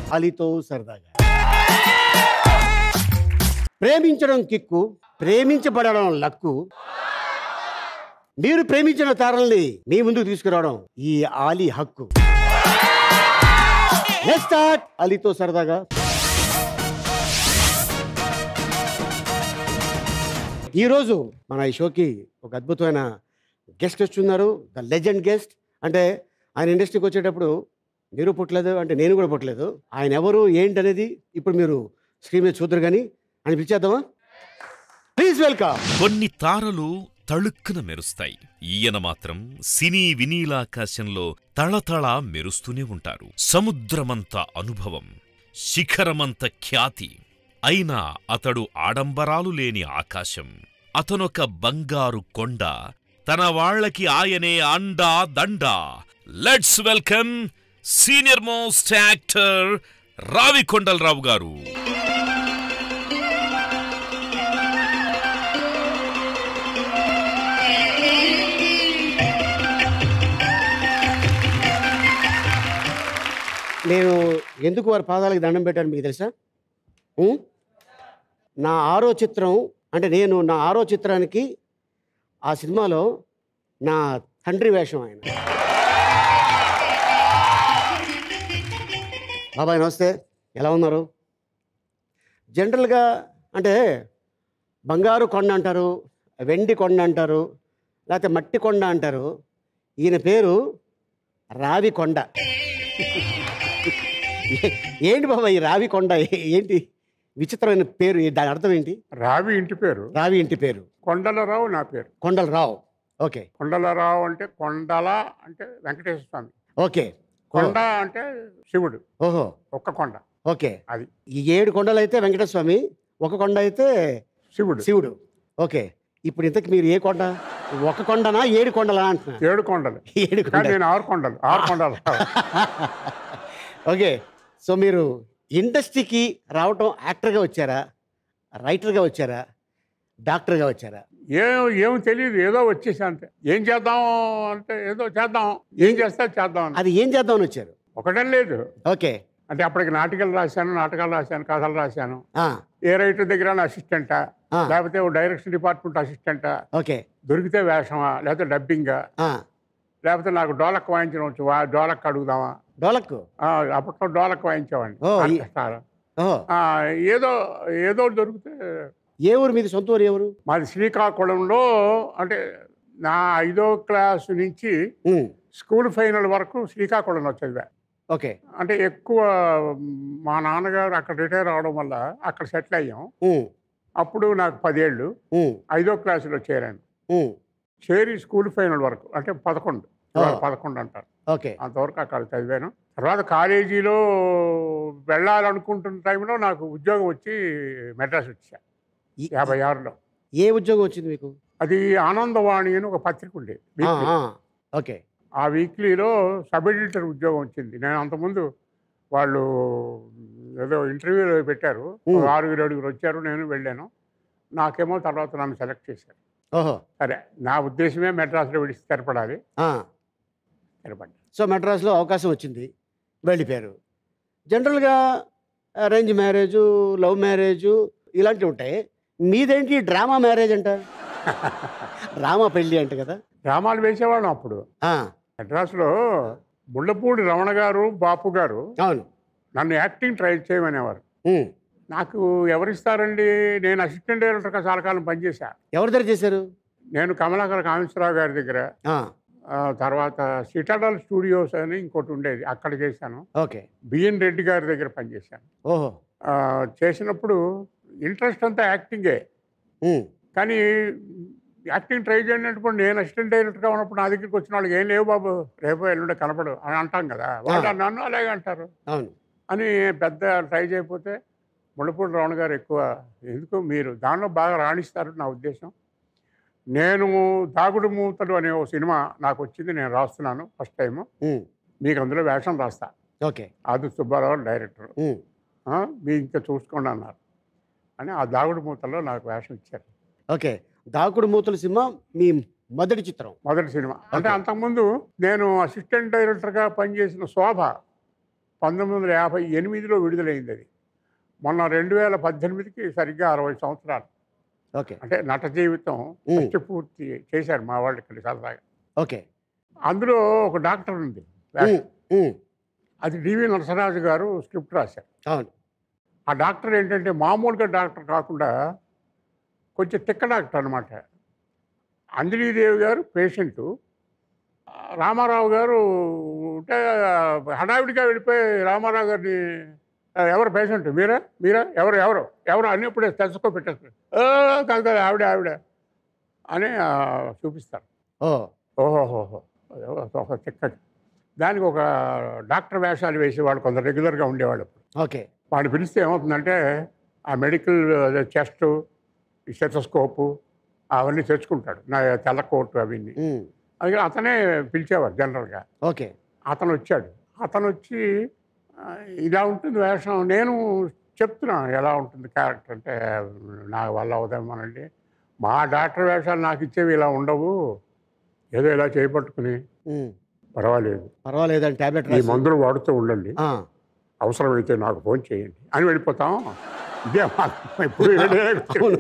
అలీతో సరదాగా ప్రేమించడం kick ప్రేమించబడడం luck మీరు ప్రేమించిన తారల్ని మీ ముందుకు తీసుకురావడం ఈ ఆలి హక్కు Let's start అలీతో సరదాగా ఈరోజు మన ఈ షోకి ఒక అద్భుతమైన గెస్ట్ వచ్చున్నారు ద లెజెండ్ గెస్ట్ అంటే ఆయన ఇండస్ట్రీకి వచ్చేటప్పుడు మీరు పుట్టలేదు అంటే నేను కూడా పుట్టలేదు ఆయన ఎవరు ఏంటి అనేది ఇప్పుడు మీరు స్క్రీన్ మీద చూద్దరు కానీ అని పిలిచేద్దామా ప్లీజ్ వెల్కమ్ కొన్ని తారలు తళుక్కున మెరుస్తాయి ఈయన మాత్రం సినీ వినీలాకాశంలో తళతళ మెరుస్తూనే ఉంటారు సముద్రమంత అనుభవం శిఖరమంత ఖ్యాతి అయినా అతడు ఆడంబరాలు లేని ఆకాశం అతనొక బంగారు కొండ తన వాళ్ళకి ఆయనే అండా దండా let's welcome senior most actor Ravi Kondala Rao గారు నేను ఎందుకు వారి పాదాలకు దండం పెట్టాను మీకు తెలుసా ఉం? నా ఆరో చిత్రం అంటే నేను నా ఆరో చిత్రానికి ఆ సినిమాలో నా తండ్రి వేషం ఆయన బాబాయ్ నమస్తే ఎలా ఉన్నారు జనరల్గా అంటే బంగారు కొండ అంటారు వెండి కొండ అంటారు లేకపోతే మట్టి కొండ అంటారు ఈయన పేరు రావి కొండ ఏ- ఏంటి బాబా ఈ రావి కొండ ఏ- ఏంటి విచిత్రమైన పేరు ఏ- దాని అర్థం ఏంటి రావి ఇంటి పేరు రావి ఇంటి పేరు కొండలరావు నా పేరు కొండలరావు ఓకే కొండలరావు అంటే కొండల అంటే వెంకటేశ్వర స్వామి ఓకే కొండ అంటే శివుడు ఓహో ఒక్క కొండ ఓకే అది ఈ ఏడు కొండలు అయితే వెంకటేశ్వర స్వామి ఒక కొండ అయితే శివుడు శివుడు ఓకే ఇప్పుడు ఇంతకు మీరు ఏ కొండ ఒక కొండనా ఏడు కొండలా అంటున్నా ఏడు కొండలు ఏడు కానీ కొండ నేను ఆరు కొండలు ఆరు కొండలు ఓకే సో మీరు ఇండస్ట్రీకి రావటం యాక్టర్గా వచ్చారా రైటర్గా వచ్చారా డాక్టర్గా వచ్చారా ఏం ఏం తెలియదు ఏదో వచ్చేసి అంతే ఏం చేద్దాం అంటే ఏదో చేద్దాం ఏం చేస్తే చేద్దాం అని. అది ఏం చేద్దామని వచ్చారు ఒకటే లేదు ఓకే అంటే అప్పటికి నాటికలు రాశాను నాటకాలు రాశాను కథలు రాశాను ఆ, ఏ రైటర్ దగ్గర అసిస్టెంటా ఆ. లేకపోతే ఓ డైరెక్షన్ డిపార్ట్మెంట్ అసిస్టెంటా ఓకే దొరికితే వేషమా లేకపోతే డబ్బింగా ఆ, లేకపోతే నాకు డోలక్ వాయించడం వచ్చు వా డోలక్ అడుగుదామా డోలక్ ఆ, అప్పట్లో డోలక్ వాయించేవాడిని ఓ, ఈ- ఆర్కెస్ట్రాలో. ఓహో ఆ, ఏదో ఏదో దొరికితే ఏ ఊరు మీది సొంత ఊరు ఏ ఊరు మాది శ్రీకాకుళంలో అంటే నా ఐదో క్లాసు నుంచి ఉమ్, స్కూల్ ఫైనల్ వరకు శ్రీకాకుళంలో చదివా ఓకే అంటే ఎక్కువ మా నాన్నగారు అక్కడ రిటైర్ అవడం వల్ల అక్కడ సెటిల్ అయ్యాం ఉమ్, అప్పుడు నాకు పదేళ్ళు ఉమ్, ఐదో క్లాసులో చేరాను ఉమ్, చేరి స్కూల్ ఫైనల్ వరకు అంటే పదకొండు ఇవాళ ఓ. పదకొండు అంటారు ఓకే అంతవరకు అక్కడ చదివాను తర్వాత కాలేజీలో వెళ్ళాలనుకుంటున్న టైంలో నాకు ఉద్యోగం వచ్చి మెడ్రాస్ వచ్చా ఈ- యాభై ఆరులో ఏ ఉద్యోగం వచ్చింది మీకు అది ఆనందవాణి అని ఒక పత్రిక ఉండేది ఆ, వీక్లీ. ఆ, ఓకే ఆ వీక్లీలో సబ్ ఎడిటర్ ఉద్యోగం వచ్చింది నేను అంతకుముందు వాళ్ళు ఏదో ఇంటర్వ్యూ పెట్టారు Hmm. ఆరుగురు ఏడుగురు వచ్చారు నేను వెళ్ళాను నాకేమో తర్వాత నన్ను సెలెక్ట్ చేశారు ఓహో సరే నా ఉద్దేశమే మెడ్రాస్లో విడిచి స్థిరపడాలి ఆ, స్థిరపడ్డా సో మెడ్రాస్లో అవకాశం వచ్చింది వెళ్ళిపోయారు జనరల్గా అరేంజ్ మ్యారేజు లవ్ మ్యారేజు ఇలాంటివి ఉంటాయి మీదేంటి డ్రామా మ్యారేజ్ అంట డ్రామా పెళ్ళి అంట కదా డ్రామాలు వేసేవాళ్ళం అప్పుడు ఆ, మెడ్రాస్లో ముళ్ళపూడి రమణ గారు బాపు గారు అవును నన్ను యాక్టింగ్ ట్రై చేయమనేవారు ఉమ్, నాకు ఎవరిస్తారండి నేను అసిస్టెంట్ డైరెక్టర్గా చాలా కాలం పనిచేశా ఎవరి దగ్గర చేశారు నేను కమలాకర్ కామేశ్వరరావు గారి దగ్గర ఆ, ఆ, తర్వాత సిటాడల్ స్టూడియోస్ అని ఇంకోటి ఉండేది అక్కడ చేశాను ఓకే బిఎన్ రెడ్డి గారి దగ్గర పనిచేశాను ఓహో ఆ, చేసినప్పుడు ఇంట్రెస్ట్ అంతా యాక్టింగే ఉమ్, కానీ యాక్టింగ్ ట్రై చేయనప్పుడు నేను అసిస్టెంట్ డైరెక్టర్గా ఉన్నప్పుడు నా దగ్గరికి వచ్చిన వాళ్ళకి ఏం లేవు బాబు రేపు ఎల్లుండే కనపడు అని అంటాం కదా వాళ్ళు నన్ను అలాగే అంటారు అవును అని పెద్ద ట్రై చేయకపోతే ముళ్ళపూడి రమణ గారు ఎక్కువ ఎందుకు మీరు దానిలో బాగా రాణిస్తారు నా ఉద్దేశం నేను దాగుడు మూతలు అనే ఓ సినిమా నాకు వచ్చింది నేను రాస్తున్నాను ఫస్ట్ టైము ఉమ్, మీకు అందులో వేషం రాస్తా ఓకే ఆది సుబ్బారావు డైరెక్టర్ ఉమ్, మీ ఇంకా చూసుకోండి అన్నారు అని ఆ దాగుడు మూతల్లో నాకు వేషం ఇచ్చారు ఓకే దాకుడు మూతల సినిమా మీ మొదటి చిత్రం మొదటి సినిమా అంటే Okay. అంతకుముందు నేను అసిస్టెంట్ డైరెక్టర్గా పనిచేసిన శోభ పంతొమ్మిది వందల యాభై ఎనిమిదిలో విడుదలైంది అది మొన్న రెండు వేల పద్దెనిమిదికి సరిగ్గా అరవై సంవత్సరాలు ఓకే అంటే నట జీవితం ఉమ్. ఫస్ట్ పూర్తి చేశారు మా వాళ్ళు ఇక్కడ సరదాగా ఓకే అందులో ఒక డాక్టర్ ఉంది ఉమ్, ఉమ్, అది డివి నరసరాజు గారు స్క్రిప్ట్ రాశారు అవును ఆ డాక్టర్ ఏంటంటే మామూలుగా డాక్టర్ కాకుండా కొంచెం తిక్క డాక్టర్ అనమాట అంజలీదేవి గారు పేషెంటు రామారావు గారు ఉంటే హడావిడిగా వెళ్ళిపోయి రామారావు గారిని "ఆ, ఎవరు పేషెంట్ మీరా మీరా ఎవరు ఎవరు ఎవరు అన్నప్పుడే తెలుసుకో పెట్టేస్తారు "ఆ, కాదు కాదు ఆవిడ ఆవిడ అని ఆ, చూపిస్తారు ఓ ఓహోహోహో ఒక తిక్క దానికి ఒక డాక్టర్ వేషాలు వేసేవాళ్ళు కొంత రెగ్యులర్గా ఉండేవాళ్ళు ఓకే వాడిని పిలిస్తే ఏమవుతుందంటే ఆ మెడికల్ చెస్ట్ ఈ స్టెథోస్కోపు అవన్నీ తెచ్చుకుంటాడు నా తెల్ల కోటు అవన్నీ ఉమ్, అది అతనే పిలిచేవారు జనరల్గా ఓకే అతను వచ్చాడు అతను వచ్చి "ఆ, ఇలా ఉంటుంది వేషం నేను చెప్తున్నా ఎలా ఉంటుంది క్యారెక్టర్ అంటే నా వల్ల అవుదామనండి మా డాక్టర్ వేషాలు నాకు ఇచ్చేవి ఇలా ఉండవు ఏదో ఇలా చేయబట్టుకుని ఉమ్, పర్వాలేదు పర్వాలేదని టాబ్లెట్ ఈ మందులు వాడుతూ ఉండండి ఆ, అవసరమైతే నాకు ఫోన్ చేయండి అని వెళ్ళిపోతాం ఇదే మాకు ఇప్పుడు ఇదే- అవును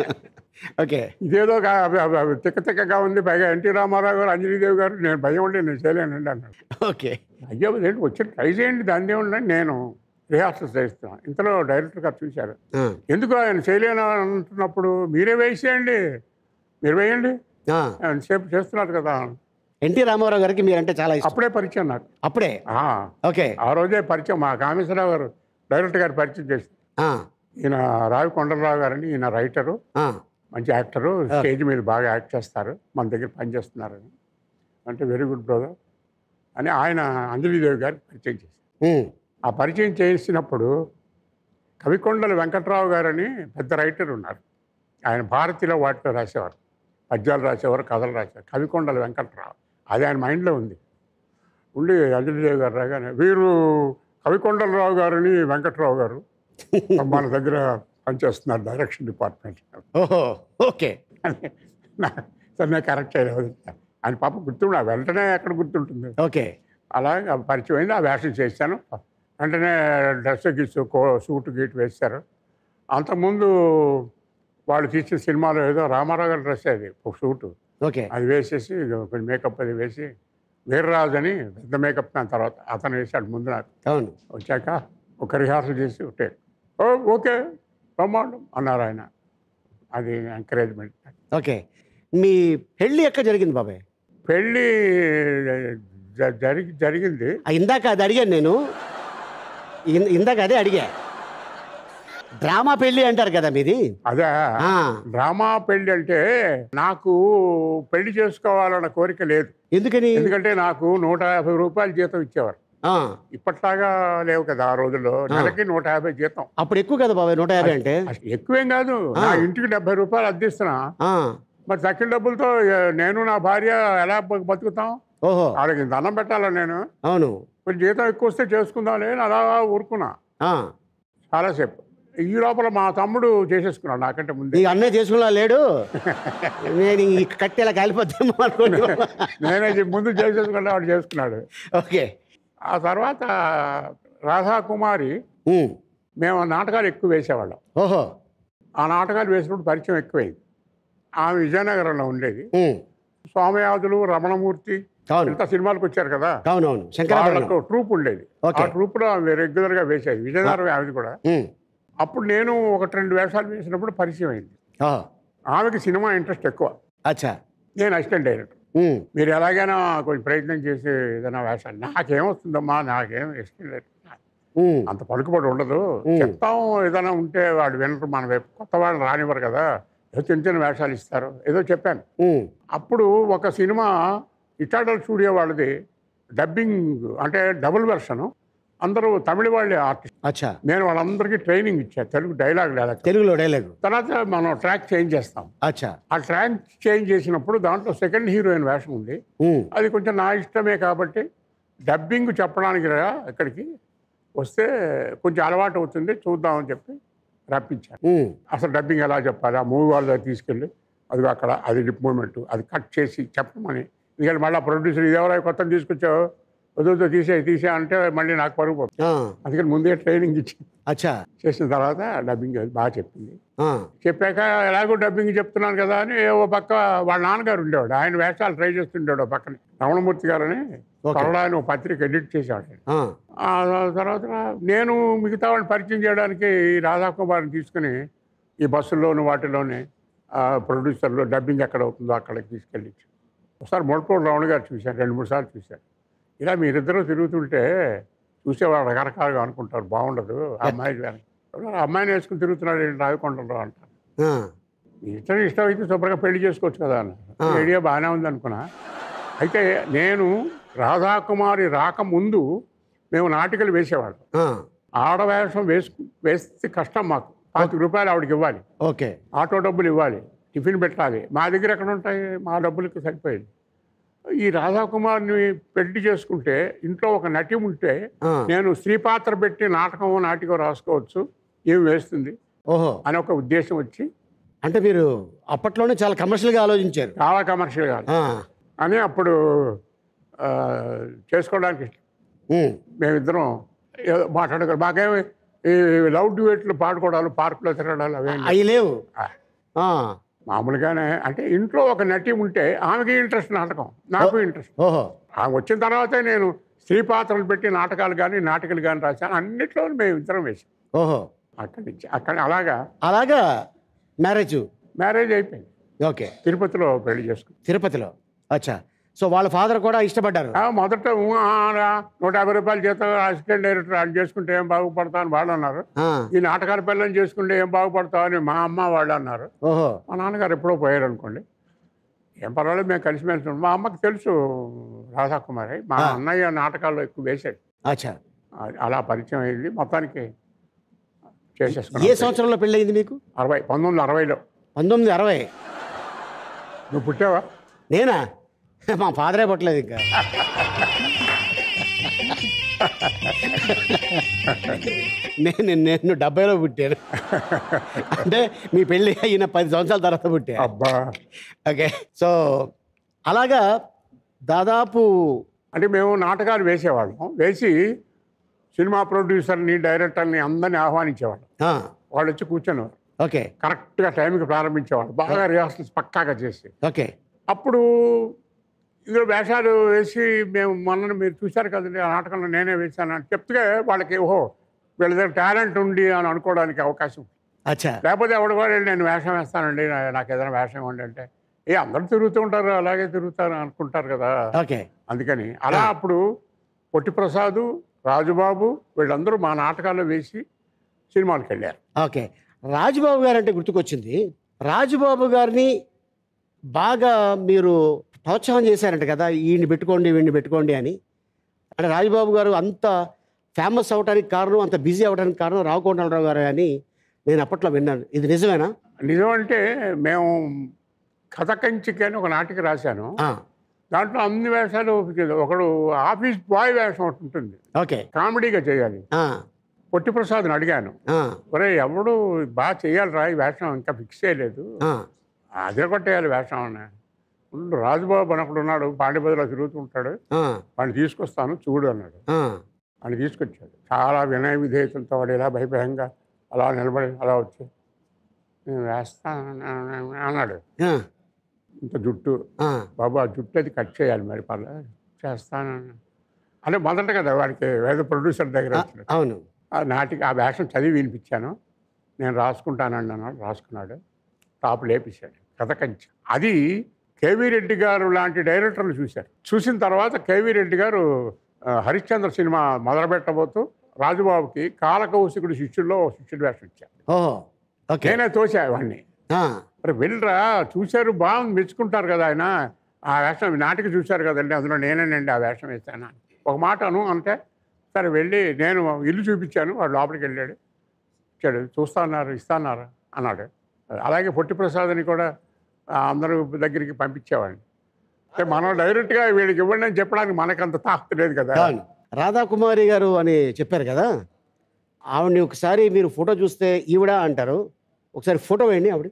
ఓకే ఇదేదో గా- తిక్క తిక్కగా ఉంది పైగా ఎన్టీ రామారావు గారు అంజనీదేవి గారు నేను భయం ఉండి నేను చేయలేనండి అన్నాడు ఓకే అయ్యో ఏంటి వచ్చి ట్రై చేయండి దాన్ని ఏముండండి నేను రిహార్సల్స్ చేస్తున్నాను ఇంతలో డైరెక్టర్ గారు చూశారు ఆ, ఎందుకు ఆయన చేయలేను అంటున్నప్పుడు మీరే వేసేయండి మీరు వేయండి ఆ. ఎంతసేపు చేస్తున్నారు కదా ఎన్టీ రామారావు గారికి మీరంటే చాలా ఇష్టం అప్పుడే పరిచయం నాకు అప్పుడే ఆ, ఓకే ఆ రోజే పరిచయం మా కామేశ్వరరావు గారు డైరెక్టర్ గారు పరిచయం చేసి ఆ, ఈయన రావి కొండలరావు గారని ఈయన రైటరు ఆ, మంచి యాక్టరు స్టేజ్ మీద బాగా యాక్ట్ చేస్తారు మన దగ్గర పనిచేస్తున్నారని అంటే వెరీ గుడ్ బ్రదర్ అని ఆయన అంజలిదేవి గారికి పరిచయం చేశారు ఉమ్, ఆ పరిచయం చేసినప్పుడు కవికొండల వెంకట్రావు గారని పెద్ద రైటర్ ఉన్నారు ఆయన భారతిలో వాటిలో రాసేవారు పద్యాలు రాసేవారు కథలు రాసేవారు కవికొండల వెంకట్రావు అది ఆయన మైండ్లో ఉంది ఉండి అంజలిదేవి గారు రాగానే వీరు కవికొండలరావు గారని వెంకట్రావు గారు మన దగ్గర పనిచేస్తున్నారు డైరెక్షన్ డిపార్ట్మెంట్ ఓహో ఓకే అని నా- సరే నేను కరెక్ట్ చేయలేదు ఆయన పాప గుర్తుండే వెంటనే ఎక్కడ గుర్తుంటుంది ఓకే అలాగే ఆ పరిచయం అయింది ఆ వేషం చేశాను వెంటనే డ్రెస్ గీసు కో సూట్ గీట్ వేశారు అంతకుముందు వాళ్ళు తీసిన సినిమాలో ఏదో రామారావు గారి డ్రెస్ అది ఒక సూటు ఓకే అది వేసేసి కొంచెం మేకప్ అది వేసి వీర్రాజు అని పెద్ద మేకప్ దాని తర్వాత అతను వేశాడు ముందు నాకు అవును వచ్చాక ఒక రిహార్సల్ చేసి ఒకటే ఓ ఓకే బ్రహ్మాండం అన్నారు ఆయన అది ఎంకరేజ్మెంట్ ఓకే మీ పెళ్ళి ఎక్కడ జరిగింది బాబాయ్ పెళ్ళి జ- జరిగి జరిగింది ఆ, ఇందాక అది అడిగాను నేను ఇన్- ఇందాక అదే అడిగా డ్రామా పెళ్ళి అంటారు కదా మీది అదే ఆ, డ్రామా పెళ్ళి అంటే నాకు పెళ్లి చేసుకోవాలన్న కోరిక లేదు ఎందుకని ఎందుకంటే నాకు నూట యాభై రూపాయలు జీతం ఇచ్చేవారు ఆ, ఇప్పట్లాగా లేవు కదా ఆ రోజుల్లో నెలకి నూట యాభై జీతం అప్పుడు ఎక్కువ కదా బాబాయ్ నూట యాభై అంటే అసలు ఎక్కువేం కాదు నా ఇంటికి డెబ్బై రూపాయలు అద్దిస్తున్నా ఆ, మరి తక్కిన డబ్బులతో ఏ, నేను నా భార్య ఎలా బ- బతుకుతాం ఓహో వాళ్ళకి ఇంత అన్నం పెట్టాలా నేను అవును కొంచెం జీతం ఎక్కువ వస్తే చేసుకుందాం అని అలా ఊరుకున్నా ఆ, చాలాసేపు ఈ లోపల మా తమ్ముడు చేసేసుకున్నాడు నాకంటే ముందే ఈ అన్నయ్య చేసుకున్నా లేడు నేను ఈ కట్టి ఇలా కాలిపోతామో అనుకోండి నేనే చెప్పి ముందు చేసేసుకుంటే వాడు చేసుకున్నాడు ఓకే ఆ తర్వాత రాధాకుమారి ఉమ్, మేము నాటకాలు ఎక్కువ వేసేవాళ్ళం ఓహో ఆ నాటకాలు వేసినప్పుడు పరిచయం ఎక్కువైంది ఆమె విజయనగరంలో ఉండేది ఉమ్, స్వామియాదులు రమణమూర్తి అవును ఇంత సినిమాలకు వచ్చారు కదా అవునవును శంకరాభరణం వాళ్ళకు ట్రూప్ ఉండేది ఓకే. ఆ ట్రూప్లో ఆమె రెగ్యులర్గా వేసేది విజయనగరం ఆమెది కూడా ఉమ్, అప్పుడు నేను ఒకటి రెండు వేషాలు వేసినప్పుడు పరిచయం అయింది ఓహో ఆమెకి సినిమా ఇంట్రెస్ట్ ఎక్కువ అచ్చా నేను అసిస్టెంట్ డైరెక్టర్ ఉమ్, మీరు ఎలాగైనా కొంచెం ప్రయత్నం చేసి ఏదైనా వేషాలు నాకేమొస్తుందమ్మా నాకేం ఇష్టం లేదు ఉమ్, అంత పలుకుబడి ఉండదు ఉమ్. చెప్తాం ఏదైనా ఉంటే వాడు వినరు మన వైపు కొత్త వాళ్ళు రానివ్వరు కదా ఏదో చిన్న చిన్న వేషాలు ఇస్తారు ఏదో చెప్పాను ఉమ్, అప్పుడు ఒక సినిమా ఇటాడల్ స్టూడియో వాళ్ళది డబ్బింగ్ అంటే డబుల్ వెర్షను అందరూ తమిళ వాళ్ళే ఆర్టిస్ట్ అచ్చా నేను వాళ్ళందరికీ ట్రైనింగ్ ఇచ్చాను తెలుగు డైలాగ్ లేదా తెలుగులో డైలాగ్ తర్వాత మనం ట్రాక్ చేంజ్ చేస్తాం అచ్చా ఆ ట్రాక్ చేంజ్ చేసినప్పుడు దాంట్లో సెకండ్ హీరోయిన్ వేషం ఉంది ఉమ్, అది కొంచెం నా ఇష్టమే కాబట్టి డబ్బింగ్ చెప్పడానికి రా ఇక్కడికి వస్తే కొంచెం అలవాటు అవుతుంది చూద్దామని చెప్పి రప్పించాను ఉమ్, అసలు డబ్బింగ్ ఎలా చెప్పాలి ఆ మూవీ వాళ్ళ దగ్గర తీసుకెళ్ళి అది అక్కడ అది లిప్ మూమెంట్ అది కట్ చేసి చెప్పమని ఎందుకంటే మళ్ళీ ప్రొడ్యూసర్ ఇది ఎవరో కొత్త తీసుకొచ్చావు వద్దు తీసే తీసే అంటే మళ్ళీ నాకు పరుగు పోతుంది ఆ, అందుకని ముందే ట్రైనింగ్ ఇచ్చి అచ్చా చేసిన తర్వాత డబ్బింగ్ బాగా చెప్పింది ఆ, చెప్పాక ఎలాగో డబ్బింగ్ చెప్తున్నాను కదా అని ఓ పక్క వాళ్ళ నాన్నగారు ఉండేవాడు ఆయన వేషాలు ట్రై చేస్తుండేవాడు ఓ పక్కన రమణమూర్తి గారని ఓకే. త్వరలో ఆయన ఓ పత్రిక ఎడిట్ చేసేవాడు ఆ, ఆ తర్వాత నేను మిగతా వాళ్ళని పరిచయం చేయడానికి ఈ రాధాకుమార్ని తీసుకుని ఈ బస్సుల్లోను వాటిలోనే ఆ ప్రొడ్యూసర్లు డబ్బింగ్ ఎక్కడ అవుతుందో అక్కడికి తీసుకెళ్ళి ఒకసారి మొడపూడి రమణ గారు చూశాను రెండు మూడు సార్లు చూశాను ఇలా మీరిద్దరూ తిరుగుతుంటే చూసేవాళ్ళు రకరకాలుగా అనుకుంటారు బాగుండదు ఆ అమ్మాయి వెనక. ఆ అమ్మాయిని వేసుకుని తిరుగుతున్నాడు ఏంటి రావికొండలో అంటారు ఆ, ఇష్టం ఇష్టం అయితే శుభ్రంగా పెళ్లి చేసుకోవచ్చు కదా అన్న ఆ. ఐడియా బాగానే ఉంది అనుకున్నా అయితే నేను రాధాకుమారి రాకముందు మేము నాటికలు వేసేవాళ్ళం ఆ, ఆడవేషం వేసుకు వేస్తే కష్టం మాకు పాతిక రూపాయలు ఆవిడకి ఇవ్వాలి ఓకే ఆటో డబ్బులు ఇవ్వాలి టిఫిన్ పెట్టాలి మా దగ్గర ఎక్కడ ఉంటాయి మా డబ్బులకి సరిపోయింది ఈ రాధాకుమార్ని పెళ్లి చేసుకుంటే ఇంట్లో ఒక నటి ఉంటే ఆ, నేను స్త్రీ పాత్ర పెట్టి నాటకం నాటికం రాసుకోవచ్చు ఏమి వేస్తుంది ఓహో అని ఒక ఉద్దేశం వచ్చి అంటే మీరు అప్పట్లోనే చాలా కమర్షియల్గా ఆలోచించారు చాలా కమర్షియల్ కాదు ఆ, అని అప్పుడు ఆ, చేసుకోవడానికి ఉమ్, మేమిద్దరం ఏదో మాట్లాడుకో మాకేమి ఈ లవ్ డ్యూయెట్లు పాడుకోవడాలు పార్కులో తిరగడాలు అవేం లేవు. అవి లేవు ఆ, ఆ, మామూలుగానే అంటే ఇంట్లో ఒక నటి ఉంటే ఆమెకి ఇంట్రెస్ట్ నాటకం నాకు ఇంట్రెస్ట్ ఓహో ఆమె వచ్చిన తర్వాతే నేను స్త్రీ పాత్రలు పెట్టి నాటకాలు కానీ నాటకాలు కానీ రాశాను అన్నిట్లో మేము ఇద్దరం వేసాం ఓహో అక్కడి నుంచి అక్కడ అలాగా అలాగా మ్యారేజ్ మ్యారేజ్ అయిపోయింది ఓకే తిరుపతిలో పెళ్లి చేసుకున్నాం తిరుపతిలో అచ్చా సో వాళ్ళ ఫాదర్ కూడా ఇష్టపడ్డారు ఆ, మొదట ఊ, ఆ, రా, నూట యాభై రూపాయలు జీతం అసిస్టెంట్ డైరెక్టర్ అది చేసుకుంటే ఏం బాగుపడతా అని వాళ్ళు అన్నారు ఆ, ఈ నాటకాల పిల్లలు చేసుకుంటే ఏం బాగుపడతావు అని మా అమ్మ వాళ్ళు అన్నారు ఓహో మా నాన్నగారు ఎప్పుడో పోయారు అనుకోండి ఏం పర్వాలేదు మేము కలిసిమెలిసి ఉంటాం. మా అమ్మకి తెలుసు రాధాకుమారి మా ఆ. అన్నయ్య నాటకాల్లో ఎక్కువ వేశాడు అచ్చా అది అలా పరిచయం అయింది మొత్తానికి ఏ చేసేసుకున్నాం సంవత్సరంలో పెళ్ళయింది మీకు అరవై పంతొమ్మిది వందల అరవైలో పంతొమ్మిది అరవై నువ్వు పుట్టావా నేనా మా ఫాదరే పుట్టలేదు ఇంకా నేను నేను డెబ్బైలో పుట్టాను అంటే మీ పెళ్ళి అయిన పది సంవత్సరాల తర్వాత పుట్టా అబ్బా ఓకే సో అలాగా దాదాపు అంటే మేము నాటకాలు వేసేవాళ్ళం వేసి సినిమా ప్రొడ్యూసర్ని డైరెక్టర్ని అందరినీ ఆహ్వానించేవాళ్ళం ఆ, వాళ్ళు వచ్చి కూర్చునేవారు ఓకే కరెక్ట్గా టైంకి ప్రారంభించేవాళ్ళు బాగా రిహార్సల్స్ పక్కాగా చేసి ఓకే అప్పుడు ఇందులో వేషాలు వేసి మేము మొన్న మీరు చూశారు కదండి ఆ నాటకంలో నేనే వేశాను అని చెప్తే వాళ్ళకి ఓహో వీళ్ళ దగ్గర టాలెంట్ ఉంది అని అనుకోవడానికి అవకాశం అచ్చా లేకపోతే ఎవడు కూడా వెళ్ళి నేను వేషం వేస్తానండి నా- నాకు ఏదైనా వేషం ఇవ్వండి అంటే ఏ అందరూ తిరుగుతూ ఉంటారు అలాగే తిరుగుతారు అనుకుంటారు కదా ఓకే అందుకని అలా అప్పుడు పొట్టి ప్రసాదు రాజుబాబు వీళ్ళందరూ మా నాటకాల్లో వేసి సినిమాలకు వెళ్ళారు ఓకే రాజుబాబు గారు అంటే గుర్తుకొచ్చింది రాజుబాబు గారిని బాగా మీరు ప్రోత్సాహం చేశారంట కదా ఈయన్ని పెట్టుకోండి వీడిని పెట్టుకోండి అని అంటే రాజుబాబు గారు అంత ఫేమస్ అవడానికి కారణం అంత బిజీ అవడానికి కారణం రావుకోండరావు గారు అని నేను అప్పట్లో విన్నాను ఇది నిజమేనా నిజం అంటే మేము కథ కంచికి అని ఒక నాటిక రాశాను ఆ, దాంట్లో అన్ని వేషాలు ఒకడు ఆఫీస్ బాయ్ వేషం ఒకటి ఉంటుంది ఓకే కామెడీగా చేయాలి ఆ, పొట్టి ప్రసాద్ని అడిగాను ఆ, ఒరే ఎవడు బాగా చేయాలి రా ఈ వేషం ఇంకా ఫిక్స్ చేయలేదు ఆ, అదే కొట్టేయాలి వేషం అని ఉండు రాజుబాబు అని ఒకడు ఉన్నాడు పాండిపదిలో తిరుగుతుంటాడు ఆ, వాడిని తీసుకొస్తాను చూడు అన్నాడు ఆ, వాడిని తీసుకొచ్చాడు చాలా వినయ విధేయతలతో వాడు ఇలా భయభయంగా అలా నిలబడి అలా వచ్చి నేను వేస్తాను అన్నాడు ఆ, ఇంత జుట్టు ఆ, బాబు ఆ జుట్టు అది కట్ చేయాలి మరి పర్లేదు చేస్తాను అన్నాడు. అంటే మొదట కదా వాడికి వేద ప్రొడ్యూసర్ దగ్గర ఆ, వచ్చినట్టు అవును ఆ నాటికి ఆ వేషం చదివి వినిపించాను నేను రాసుకుంటానండి అన్నాడు రాసుకున్నాడు టాప్ లేపించాడు కథ కంచి అది కేవీ రెడ్డి గారు లాంటి డైరెక్టర్లు చూశారు చూసిన తర్వాత కేవీ రెడ్డి గారు ఆ, హరిశ్చంద్ర సినిమా మొదలుపెట్టబోతూ రాజుబాబుకి కాలకౌశికుడు శిష్యుల్లో ఓ శిష్యుడు వేషం ఇచ్చాను ఓహో ఓకే నేనే తోసా వాడిని ఆ, మరి వెళ్ళరా చూశారు బాగుంది మెచ్చుకుంటారు కదా ఆయన ఆ వేషం నాటికి చూశారు కదండి అందులో నేనేనండి ఆ వేషం వేస్తాను ఒక మాట అను అంటే సరే వెళ్ళి నేను ఇల్లు చూపించాను వాడు లోపలికి వెళ్ళాడు ఇచ్చాడు చూస్తాన్నారు ఇస్తాన్నారు అన్నాడు అలాగే పొట్టి ప్రసాద్ని కూడా ఆ, అందరూ దగ్గరికి పంపించేవాడిని అంటే మనం డైరెక్ట్గా వీడికి ఇవ్వండి అని చెప్పడానికి మనకంత తాహత లేదు కదా అవును రాధాకుమారి గారు అని చెప్పారు కదా ఆవిడని ఒకసారి మీరు ఫోటో చూస్తే ఈవిడ అంటారు ఒకసారి ఫోటో వేయండి ఆవిడ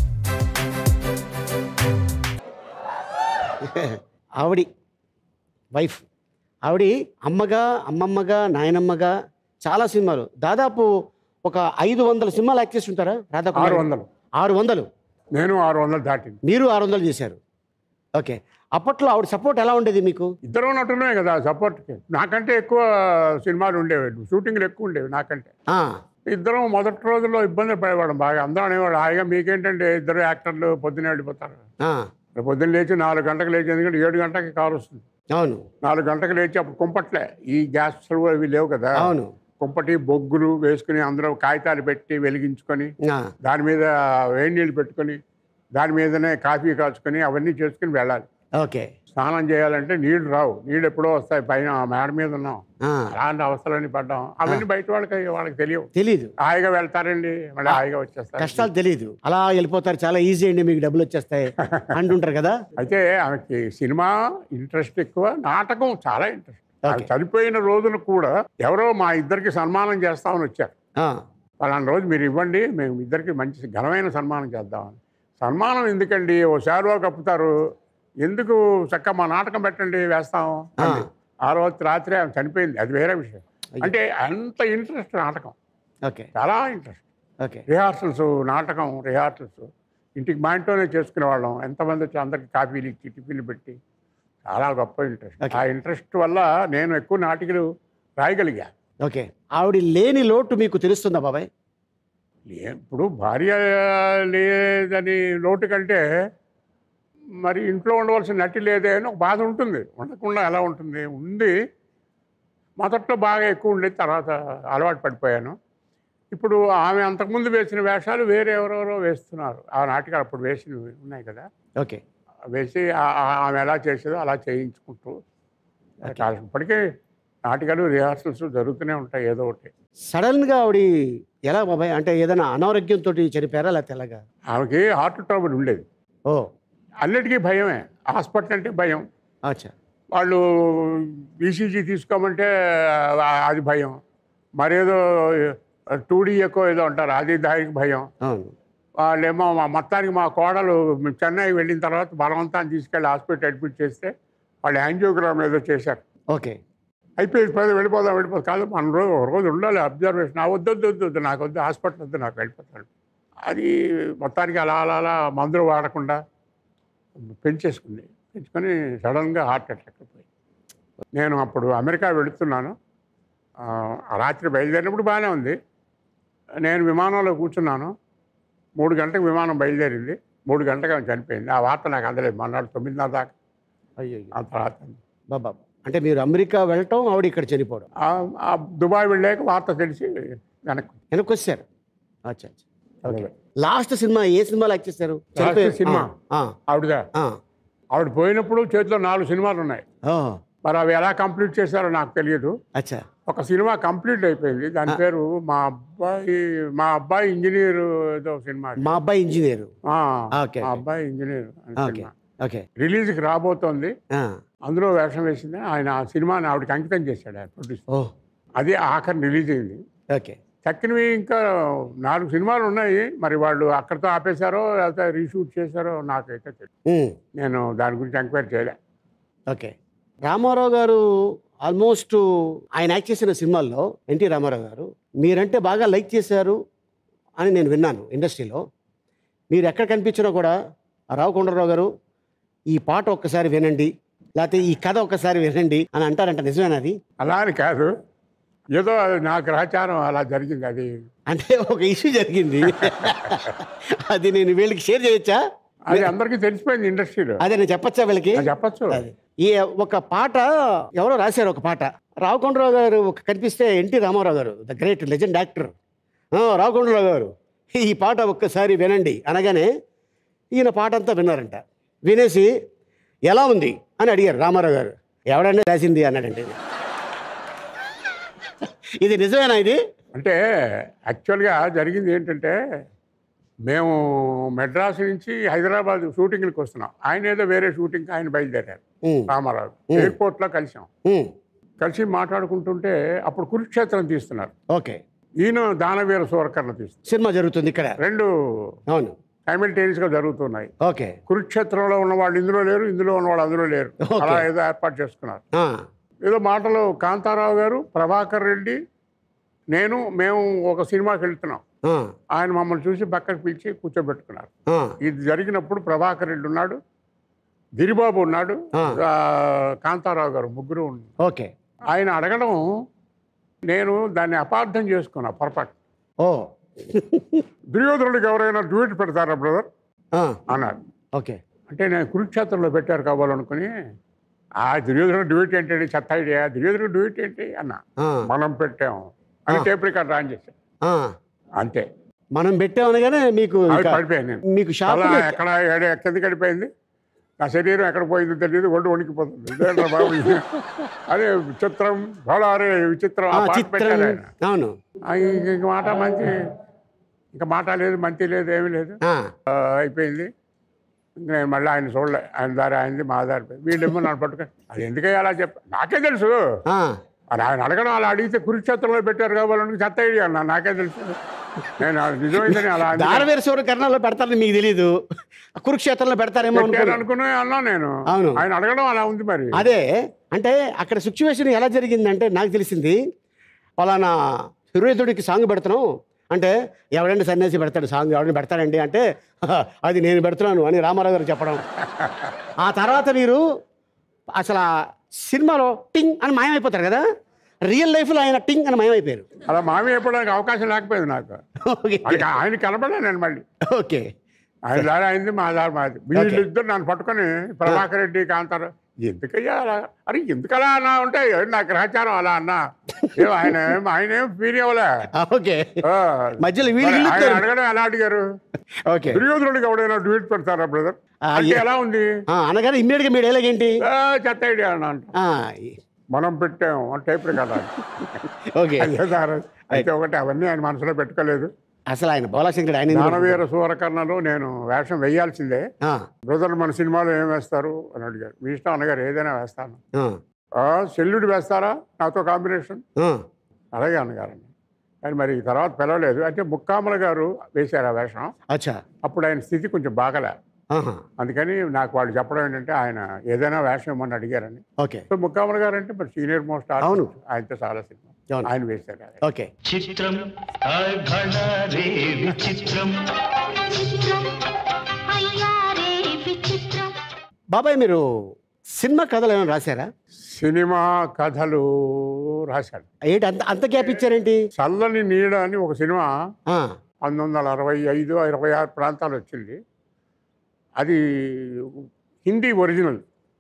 ఆవిడి వైఫ్ ఆవిడ అమ్మగా అమ్మమ్మగా నాయనమ్మగా చాలా సినిమాలు దాదాపు ఒక ఐదు వందల సినిమాలు యాక్ట్ చేసి ఉంటారా ఆరు రాధాకుమారి వందలు ఆరు వందలు నేను ఆరు వందలు దాటింది మీరు ఆరు వందలు చేశారు ఓకే అప్పట్లో ఆవిడ సపోర్ట్ ఎలా ఉండేది మీకు ఇద్దరు నటులే కదా సపోర్ట్కి నాకంటే ఎక్కువ సినిమాలు ఉండేవి షూటింగ్లు ఎక్కువ ఉండేవి నాకంటే ఆ, ఇద్దరం మొదటి రోజుల్లో ఇబ్బంది పడేవాడు బాగా అందరూ అనేవాడు హాయిగా మీకేంటంటే ఇద్దరు యాక్టర్లు పొద్దున్న వెళ్ళిపోతారు ఆ, రేపు పొద్దున్న లేచి నాలుగు గంటలకు లేచి ఎందుకంటే ఏడు గంటలకి కారు వస్తుంది అవును నాలుగు గంటలకు లేచి అప్పుడు కుంపట్లే ఈ గ్యాస్ స్టవ్ అవి లేవు కదా అవును కుంపటి బొగ్గులు వేసుకుని అందరూ కాగితాలు పెట్టి వెలిగించుకొని ఆ, దాని మీద వేడి నీళ్ళు పెట్టుకొని దాని మీదనే కాఫీ కాచుకొని అవన్నీ చేసుకుని వెళ్ళాలి ఓకే స్నానం చేయాలంటే నీళ్లు రావు నీళ్ళు ఎప్పుడో వస్తాయి పైన మేడ మీద ఉన్నాం ఆ, అలాంటి అవసరాన్ని పడ్డాం అవన్నీ బయట వాళ్ళకి వాళ్ళకి తెలియవు తెలీదు హాయిగా వెళ్తారండి మళ్ళీ హాయిగా వచ్చేస్తారు కష్టాలు తెలియదు అలా వెళ్ళిపోతారు చాలా ఈజీ అండి మీకు డబ్బులు వచ్చేస్తాయి అంటుంటారు కదా అయితే ఆమెకి సినిమా ఇంట్రెస్ట్ ఎక్కువ నాటకం చాలా ఇంట్రెస్ట్ ఆమె Okay. చనిపోయిన రోజున కూడా ఎవరో మా ఇద్దరికి సన్మానం చేస్తామని వచ్చారు ఆ, పలానా రోజు మీరు ఇవ్వండి మేము ఇద్దరికి మంచి ఘనమైన సన్మానం చేద్దామని సన్మానం ఎందుకండి ఓ శాలువా కప్పుతారు ఎందుకు చక్క మా నాటకం పెట్టండి వేస్తాం అంది. ఆ రోజు రాత్రి ఆమె చనిపోయింది అది వేరే విషయం అంటే అంత ఇంట్రెస్ట్ నాటకం ఓకే చాలా ఇంట్రెస్ట్ ఓకే రిహార్సల్స్ నాటకం రిహార్సల్స్ ఇంటికి మా ఇంట్లోనే చేసుకునే వాళ్ళం ఎంతమంది వచ్చి అందరికి కాఫీలు ఇచ్చి టిఫిన్లు పెట్టి చాలా గొప్ప ఇంట్రెస్ట్ Okay. ఆ ఇంట్రెస్ట్ వల్ల నేను ఎక్కువ నాటికలు రాయగలిగా ఓకే ఆవిడ లేని లోటు మీకు తెలుస్తుందా బాబాయ్ లే- ఇప్పుడు భార్య లేదని లోటు కంటే మరి ఇంట్లో ఉండవలసిన నటి లేదే అని ఒక బాధ ఉంటుంది ఉండకుండా ఎలా ఉంటుంది ఉంది మొదట్లో బాగా ఎక్కువ ఉండేది తర్వాత అలవాటు పడిపోయాను ఇప్పుడు ఆమె అంతకుముందు వేసిన వేషాలు వేరే ఎవరెవరో వేస్తున్నారు ఆ నాటికలు అప్పుడు వేసినవి ఉన్నాయి కదా ఓకే వేసి ఆ- ఆ- ఆమె ఎలా చేసేదో అలా చేయించుకుంటూ చాలా ఇప్పటికే నాటికలు రిహార్సల్స్ జరుగుతూనే ఉంటాయి ఏదో ఒకటి సడన్గా ఆవిడ ఎలా బాబాయ్ అంటే ఏదైనా అనారోగ్యంతో చనిపోయారా లేకపోతే ఎలాగా ఆమెకి హార్ట్ ట్రబుల్ ఉండేది ఓ అన్నిటికీ భయమే హాస్పిటల్ అంటే భయం అచ్చా వాళ్ళు ఈసీజీ తీసుకోమంటే ఆ- అది భయం మరేదో టూ డీ ఎక్కువ ఏదో అంటారు అది దానికి భయం అవును వాళ్ళేమో మా మొత్తానికి మా కోడలు చెన్నై వెళ్ళిన తర్వాత బలవంతాన్ని తీసుకెళ్ళి హాస్పిటల్ అడ్మిట్ చేస్తే వాళ్ళు యాంజియోగ్రామ్ ఏదో చేశారు ఓకే అయిపోయింది పది వెళ్ళిపోదాం వెళ్ళిపోదాం కాదు మన రోజు ఒక రోజు ఉండాలి అబ్జర్వేషన్ ఆ వద్దు వద్దు వద్దు వద్దు నాకు వద్దు హాస్పిటల్ వద్దు నాకు వెళ్ళిపోతాను అది మొత్తానికి అలా అలా అలా మందులు వాడకుండా పెంచేసుకుంది పెంచుకొని సడన్గా హార్ట్ అటాక్ అయిపోయింది నేను అప్పుడు అమెరికా వెళుతున్నాను ఆ, రాత్రి బయలుదేరినప్పుడు బాగానే ఉంది నేను విమానంలో కూర్చున్నాను మూడు గంటలకు విమానం బయలుదేరింది మూడు గంటలకు ఆమె చనిపోయింది ఆ వార్త నాకు అందలేదు మన్నాడు తొమ్మిదిన్నర దాకా అయ్యో ఆ తర్వాత బాబా అంటే మీరు అమెరికా వెళ్ళటం ఆవిడ ఇక్కడ చనిపోవడం ఆ- ఆ దుబాయ్ వెళ్ళాక వార్త తెలిసి వెనక్కి వెనక్కి వచ్చారు అచ్చా అచ్చా ఓకే లాస్ట్ సినిమా ఏ సినిమాలో యాక్ట్ చేశారు చనిపోయారు. సినిమా? ఆ, ఆవిడగా ఆ, ఆవిడ పోయినప్పుడు చేతిలో నాలుగు సినిమాలు ఉన్నాయి ఆ. ఓ, మరి అవి ఎలా కంప్లీట్ చేశారో నాకు తెలియదు అచ్చా ఒక సినిమా కంప్లీట్ అయిపోయింది దాని పేరు మా అబ్బాయి మా అబ్బాయి ఇంజనీర్ ఏదో సినిమా మా అబ్బాయి ఇంజనీరు ఆ, ఓకే, మా ఓకే. అబ్బాయి ఇంజనీర్ అనే ఓకే సినిమా ఓకే రిలీజ్కి రాబోతోంది ఆ, అందులో వేషం వేసింది ఆయన ఆ సినిమాని ఆవిడకి అంకితం చేశాడు ఆయన ప్రొడ్యూస్ ఓ అది ఆఖరి రిలీజ్ అయింది ఓకే తక్కినవి ఇంకా నాలుగు సినిమాలు ఉన్నాయి మరి వాళ్ళు అక్కడితో ఆపేశారో లేకపోతే రీషూట్ చేశారో నాకైతే తెలియదు ఉమ్, నేను దాని గురించి ఎంక్వైరీ చేయలే ఓకే రామారావు గారు ఆల్మోస్ట్ ఆయన యాక్ట్ చేసిన సినిమాల్లో ఎన్టీ రామారావు గారు మీరంటే బాగా లైక్ చేశారు అని నేను విన్నాను ఇండస్ట్రీలో మీరు ఎక్కడ కనిపించినా కూడా "ఆ రావు కొండరావు గారు ఈ పాట ఒక్కసారి వినండి లేకపోతే ఈ కథ ఒక్కసారి వినండి అని అంటారంట నిజమేనా అది అలా అని కాదు ఏదో అది నా గ్రహచారం అలా జరిగింది అది అంటే ఒక ఇష్యూ జరిగింది అది నేను వీళ్ళకి షేర్ చేయొచ్చా అది అందరికీ తెలిసిపోయింది ఇండస్ట్రీలో అదే నేను చెప్పచ్చా వీళ్ళకి అది చెప్పచ్చు అది. ఈ ఒక పాట ఎవరో రాశారు ఒక పాట రావుకొండరావు గారు ఒక కనిపిస్తే N T Rama Rao garu the great legend actor రావుకొండరావు గారు ఈ పాట ఒక్కసారి వినండి అనగానే ఈయన పాట అంతా విన్నారంట వినేసి ఎలా ఉంది అని అడిగారు రామారావు గారు ఎవడన్నా రాసింది అన్నాడంటే ఇది నిజమేనా ఇది అంటే యాక్చువల్గా జరిగింది ఏంటంటే మేము మెడ్రాస్ నుంచి హైదరాబాద్ షూటింగ్కి వస్తున్నాం ఆయన ఏదో వేరే షూటింగ్కి ఆయన బయలుదేరారు ఉమ్, రామారావు Hmm. ఎయిర్పోర్ట్లో కలిసాం ఉమ్, కలిసి మాట్లాడుకుంటుంటే అప్పుడు కురుక్షేత్రం తీస్తున్నారు ఓకే ఈయన దానవీర సూరకర్ణ తీస్తున్నారు సినిమా జరుగుతుంది ఇక్కడ రెండు అవును సైమిల్టేనియస్గా జరుగుతున్నాయి ఓకే కురుక్షేత్రంలో ఉన్న వాళ్ళు ఇందులో లేరు ఇందులో ఉన్న వాళ్ళు అందులో లేరు Okay. అలా ఏదో ఏర్పాటు చేసుకున్నారు ఆ, ఏదో మాటలు కాంతారావు గారు ప్రభాకర్ రెడ్డి నేను మేము ఒక సినిమాకి వెళ్తున్నాం ఆ, ఆయన మమ్మల్ని చూసి పక్కకు పిలిచి కూర్చోబెట్టుకున్నారు ఆ, ఇది జరిగినప్పుడు ప్రభాకర్ రెడ్డి ఉన్నాడు గిరిబాబు ఉన్నాడు ఆ. ఆ, కాంతారావు గారు ముగ్గురు ఉన్నారు ఓకే ఆయన అడగడం నేను దాన్ని అపార్థం చేసుకున్నా పొరపాటు ఓ దుర్యోధనుడికి ఎవరైనా డ్యూట్ పెడతారా బ్రదర్ ఆ, అన్నారు ఓకే అంటే నేను కురుక్షేత్రంలో పెట్టారు కావాలనుకుని ఆ దుర్యోధనుడు డ్యూట్ ఏంటండి చెత్త ఐడియా దుర్యోధనుడు డ్యూట్ ఏంటి అన్న ఆ, మనం పెట్టాం అని ఆ. టేప్ రికార్డ్ ఆన్ చేశాను ఆ. అంతే మనం పెట్టామనగానే మీకు అవి ఇంకా- పడిపోయాను నేను మీకు షాప్ అలా ఎక్కడ ఎడ- కిందకి వెళ్ళిపోయింది నా శరీరం ఎక్కడ పోయిందో తెలియదు ఒళ్ళు వణికిపోతుంది ఇదేంట్రా బాబు ఇది? అదే విచిత్రం బోళారే విచిత్రం ఆ పాట చిత్రం పెట్టారు ఆయన అవును ఆ, ఇంక ఇంక మాట మంచి ఇంకా మాట లేదు మంచి లేదు ఏమీ లేదు ఆ, ఆ, అయిపోయింది ఇంక నేను మళ్ళీ ఆయన చూడలే ఆయన దారి ఆయనది మా దారి పోయింది. వీళ్ళేమో నన్ను పట్టుకొని అది ఎందుకయ్యా అలా చెప్ప నాకే తెలుసు ఆ, అది ఆయన అడగడం అలా అడిగితే కురుక్షేత్రంలో పెట్టారు కాబట్టి చెత్త ఐడియా అన్న నాకే తెలుసు నేను అది నిజమైందని అలా అందుకే దారవేర సూర్య కర్ణాల్లో పెడతారని మీకు తెలియదు కురుక్షేత్రంలో పెడతారేమో పెట్టారు అనుకున్నా అనుకునే అన్నా నేను అవును. ఆయన అడగడం అలా ఉంది మరి అదే అంటే అక్కడ సిచ్యువేషన్ ఎలా జరిగిందంటే నాకు తెలిసింది పలానా హృదయుడికి సాంగ్ పెడుతున్నాం అంటే ఎవడండి సన్యాసి పెడతాడు సాంగ్ ఎవడని పెడతాడండి అంటే "హహ, అది నేను పెడుతున్నాను అని రామారావు గారు చెప్పడం ఆ తర్వాత మీరు అసలు ఆ సినిమాలో టింగ్ అని మాయమైపోతారు కదా రియల్ లైఫ్లో ఆయన టింగ్ అని మాయమైపోయారు అలా మామి చెప్పడానికి అవకాశం లేకపోయింది నాకు ఓకే ఆయనకి ఆయన కనపడలే నేను మళ్ళీ ఓకే ఆయన దారి అయింది మా దారి మాది వీళ్ళిద్దరు నన్ను పట్టుకొని ప్రభాకర్ రెడ్డి కాంతారు ఎందుకయ్యా అలా అరే ఎందుకలా అన్నా ఉంటే ఏంటి నా గ్రహచారం అలా అన్నా ఏం ఆయన ఏం- ఆయన ఏం ఫీల్ అవ్వలే ఆ, ఓకే ఆ, మధ్యలో వీళ్ళు మరి ఆయన వీళ్ళు అడగడం ఎలా అడిగారు ఓకే దుర్యోధనుడికి ఎవడైనా డ్యూట్ పెడతారా బ్రదర్ ఆ, అంటే ఏ- ఎలా ఉంది ఆ, అనగానే ఇమ్మీడియట్గా మీ డైలాగ్ ఏంటి "ఆ, చెత్త ఐడియా అన్న అంట ఆ, మనం పెట్టాం అంటే టైప్ కదా ఓకే అదే సార్ అయితే ఒకటి అవన్నీ ఆయన మనసులో పెట్టుకోలేదు అసలు ఆయన బోలాశంకర్ ఆయన ఎందుకు- దానవీర సూరకర్ణలో నేను వేషం వేయాల్సిందే ఆ, బ్రదర్ మన సినిమాలో ఏం వేస్తారు అని అడిగారు మీ ఇష్టం అన్నగారు ఏదైనా వేస్తాను ఆ, "ఆ, శల్యుడు వేస్తారా నాతో కాంబినేషన్ ఆ, అలాగే అన్నగారు కానీ మరి తర్వాత పిలవలేదు అంటే ముక్కామల గారు వేశారు ఆ వేషం అచ్చా అప్పుడు ఆయన స్థితి కొంచెం బాగలే ఆహా, అందుకని నాకు వాళ్ళు చెప్పడం ఏంటంటే ఆయన ఏదైనా వేషం ఇమ్మని అడిగారని ఓకే సో ముక్కామల గారు అంటే మరి సీనియర్ మోస్ట్ అవును. ఆయనతో చాలా సినిమా అవును. ఆయన వేశారు అది. ఓకే చిత్రం ఘన రే విచిత్రం చిత్రం అయ్యా రే విచిత్రం బాబాయ్ మీరు సినిమా కథలు ఏమైనా రాశారా సినిమా కథలు రాశాడు ఏంటి అంత అంత గ్యాప్ ఇచ్చారేంటి చల్లని నీడ అని ఒక సినిమా ఆ, పంతొమ్మిది వందల అరవై ఐదు ఇరవై ఆరు ప్రాంతాలు వచ్చింది అది హిందీ ఒరిజినల్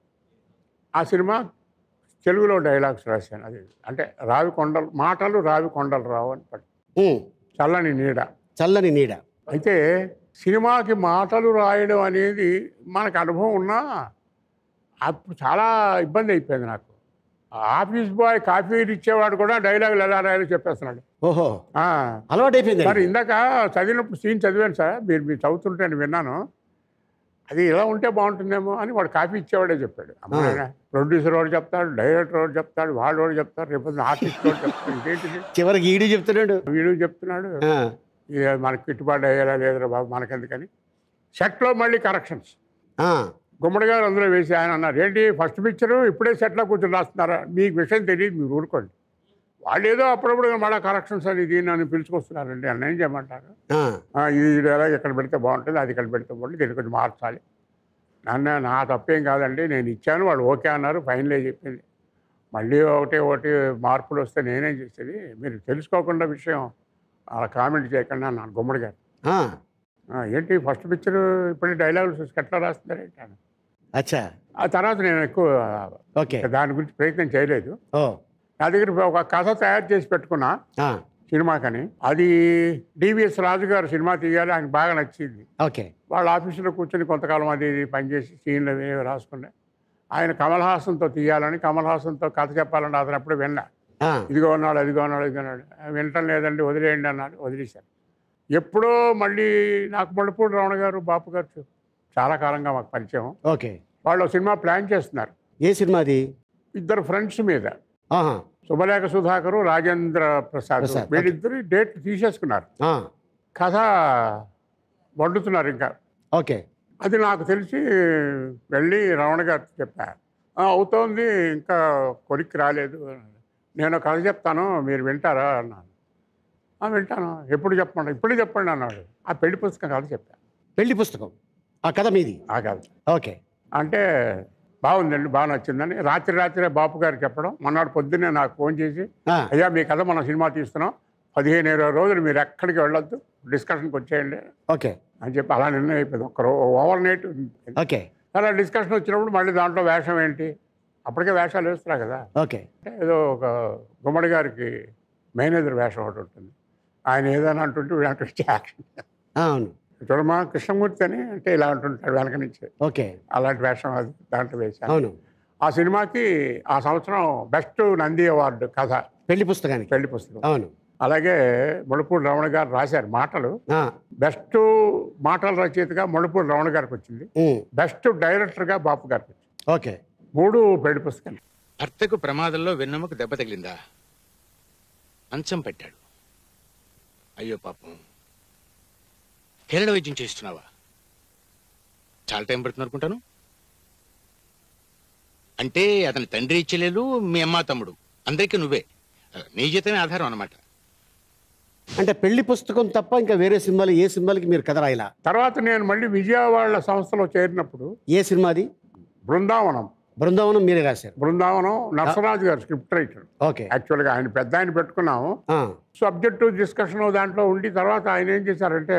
ఆ సినిమా తెలుగులో డైలాగ్స్ రాశాను అది అంటే రావి కొండలు మాటలు రావి కొండలు రావు అని పట్టు ఉమ్, చల్లని నీడ చల్లని నీడ అయితే సినిమాకి మాటలు రాయడం అనేది మనకు అనుభవం ఉన్నా అప్పుడు చాలా ఇబ్బంది అయిపోయింది నాకు ఆఫీస్ బాయ్ కాఫీ ఇచ్చేవాడు కూడా డైలాగులు ఎలా రాయాలో చెప్పేస్తున్నాడు ఓహో ఆ, అలవాటు అయిపోయింది మరి ఇందాక చదివినప్పుడు సీన్ చదివాను సార్ మీరు మీరు చదువుతుంటే నేను విన్నాను అది ఇలా ఉంటే బాగుంటుందేమో అని వాడు కాఫీ ఇచ్చేవాడే చెప్పాడు ప్రొడ్యూసర్ వాడు చెప్తాడు డైరెక్టర్ వాడు చెప్తాడు వాడు వాడు చెప్తాడు రేపు ఆర్టిస్ట్ వాడు చెప్తాడు ఇదేంటిది చివరికి ఈడు చెప్తున్నాడు వీడు చెప్తున్నాడు ఆ, ఇది మనకి గిట్టుబాటు అయ్యేలా లేదురా బాబు మనకెందుకని సెట్లో మళ్ళీ కరెక్షన్స్ ఆ, గుమ్మడి గారు అందులో వేసి ఆయన అన్నారు ఏంటి ఫస్ట్ పిక్చరు ఇప్పుడే సెట్లో కూర్చొని రాస్తున్నారా మీకు విషయం తెలియదు మీరు ఊరుకోండి వాళ్ళు ఏదో అప్పుడప్పుడు మళ్ళీ కరెక్షన్స్ అని దీన్ని నన్ను పిలుచుకొస్తున్నారండి అన్న ఏం చేయమంటారు ఆ, ఆ, ఇది ఇది ఎలా ఇక్కడ పెడితే బాగుంటుంది అది ఇక్కడ పెడితే బాగుంటుంది దీన్ని కొంచెం మార్చాలి నాన్న నా తప్పేం కాదండి నేను ఇచ్చాను వాళ్ళు ఓకే అన్నారు ఫైనలే చెప్పింది మళ్ళీ ఒకటి ఒకటి మార్పులు వస్తే నేనేం చేసేది మీరు తెలుసుకోకుండా విషయం అలా కామెంట్ చేయకుండా అన్నాను గుమ్మడి గారు ఆ, "ఆ, ఏంటి ఫస్ట్ పిక్చర్ ఇప్పుడే డైలాగులు చూసి ఎట్లా రాస్తున్నారు ఏంటి అని. అచ్చా ఆ తర్వాత నేను ఎక్కువ ఓకే దాని గురించి ప్రయత్నం చేయలేదు ఓ నా దగ్గర ఒక కథ తయారు చేసి పెట్టుకున్నా ఆ, సినిమాకని అది డివిఎస్ రాజు గారు సినిమా తీయాలి ఆయనకు బాగా నచ్చింది ఓకే వాళ్ళ ఆఫీసులో కూర్చొని కొంతకాలం అది ఇది పనిచేసి సీన్లు అవి ఇవి రాసుకున్నా ఆయన కమల్ హాసన్తో తీయాలని కమల్ హాసన్తో కథ చెప్పాలని అతను అప్పుడు విన్నా ఆ, ఇదిగో ఉన్నాడు అదిగో ఉన్నాడు ఇదిగో ఉన్నాడు వినటం లేదండి వదిలేయండి అన్నాడు వదిలేశారు ఎప్పుడో మళ్ళీ నాకు మళ్ళపూడి రమణ గారు బాపు గారు చూ- చాలా కాలంగా మాకు పరిచయం ఓకే వాళ్ళు ఒక సినిమా ప్లాన్ చేస్తున్నారు ఏ సినిమాది ఇద్దరు ఫ్రెండ్స్ మీద ఆహా, శుభలేఖ సుధాకరు రాజేంద్ర ప్రసాద్ ప్రసాద్, వీళ్ళిద్దరు డేట్ తీసేసుకున్నారు ఆ, కథ వండుతున్నారు ఇంకా ఓకే అది నాకు తెలిసి వెళ్ళి రమణ గారికి చెప్పా "ఆ, అవుతోంది ఇంకా కొరికి రాలేదు అన్నాడు. నేను కథ చెప్తాను మీరు వింటారా అన్నాను "ఆ, వింటాను ఎప్పుడు చెప్పండి ఇప్పుడు చెప్పండి అన్నాడు ఆ పెళ్లి పుస్తకం కథ చెప్పాను పెళ్లి పుస్తకం ఆ కథ మీది ఆ కథ ఓకే అంటే బాగుందండి బాగా నచ్చిందని రాత్రి రాత్రే బాపు గారికి చెప్పడం మొన్నటి పొద్దున్నే నాకు ఫోన్ చేసి ఆ, అయ్యా మీ కథ మనం సినిమా తీస్తున్నాం పదిహేను ఇరవై రోజులు మీరు ఎక్కడికి వెళ్ళొద్దు డిస్కషన్కి వచ్చేయండి ఓకే అని చెప్పి అలా నిర్ణయం అయిపోయింది ఒక ఓవర్ నైట్ ఓకే అలా డిస్కషన్ వచ్చినప్పుడు మళ్ళీ దాంట్లో వేషం ఏంటి అప్పటికే వేషాలు వేస్తున్నా కదా ఓకే అంటే ఏదో ఒక గుమ్మడి గారికి మేనేజర్ వేషం ఒకటి ఉంటుంది ఆయన ఏదైనా అంటుంటే వీడు అంటుంటే యాక్షన్ ఆ, అవును చూడమా కృష్ణమూర్తి అని అంటే ఇలా అంటుంటాడు వెనక నుంచి ఓకే అలాంటి వేషం అది దాంట్లో వేశాను అవును ఆ సినిమాకి ఆ సంవత్సరం బెస్ట్ నంది అవార్డు కథ పెళ్లి పుస్తకానికి పెళ్లి పుస్తకం అవును అలాగే ముడుపూడి రమణ గారు రాశారు మాటలు ఆ, బెస్ట్ మాటల రచయితగా ముడుపూడి రమణ గారికి వచ్చింది ఉమ్, బెస్ట్ డైరెక్టర్గా బాపు గారికి వచ్చింది ఓకే మూడు పెళ్లి పుస్తకాలు భర్తకు ప్రమాదంలో వెన్నెముక దెబ్బ తగిలిందా మంచం పెట్టాడు అయ్యో పాపం కేరళ వైద్యం చేస్తున్నావా చాలా టైం పడుతుంది అనుకుంటాను అంటే అతని తండ్రి ఇచ్చలేదు మీ అమ్మ తమ్ముడు అందరికీ నువ్వే నీ జీతమే ఆధారం అన్నమాట అంటే పెళ్లి పుస్తకం తప్ప ఇంకా వేరే సినిమాలు ఏ సినిమాలకి మీరు కథ రాయలా తర్వాత నేను మళ్ళీ విజయవాడ సంస్థలో చేరినప్పుడు ఏ సినిమాది బృందావనం బృందావనం మీరే రాశారు బృందావనం నరసరాజు గారు స్క్రిప్ట్ రైటర్ ఓకే యాక్చువల్గా ఆయన పెద్ద ఆయన పెట్టుకున్నాము ఆ, సబ్జెక్టు డిస్కషన్ దాంట్లో ఉండి తర్వాత ఆయన ఏం చేశారంటే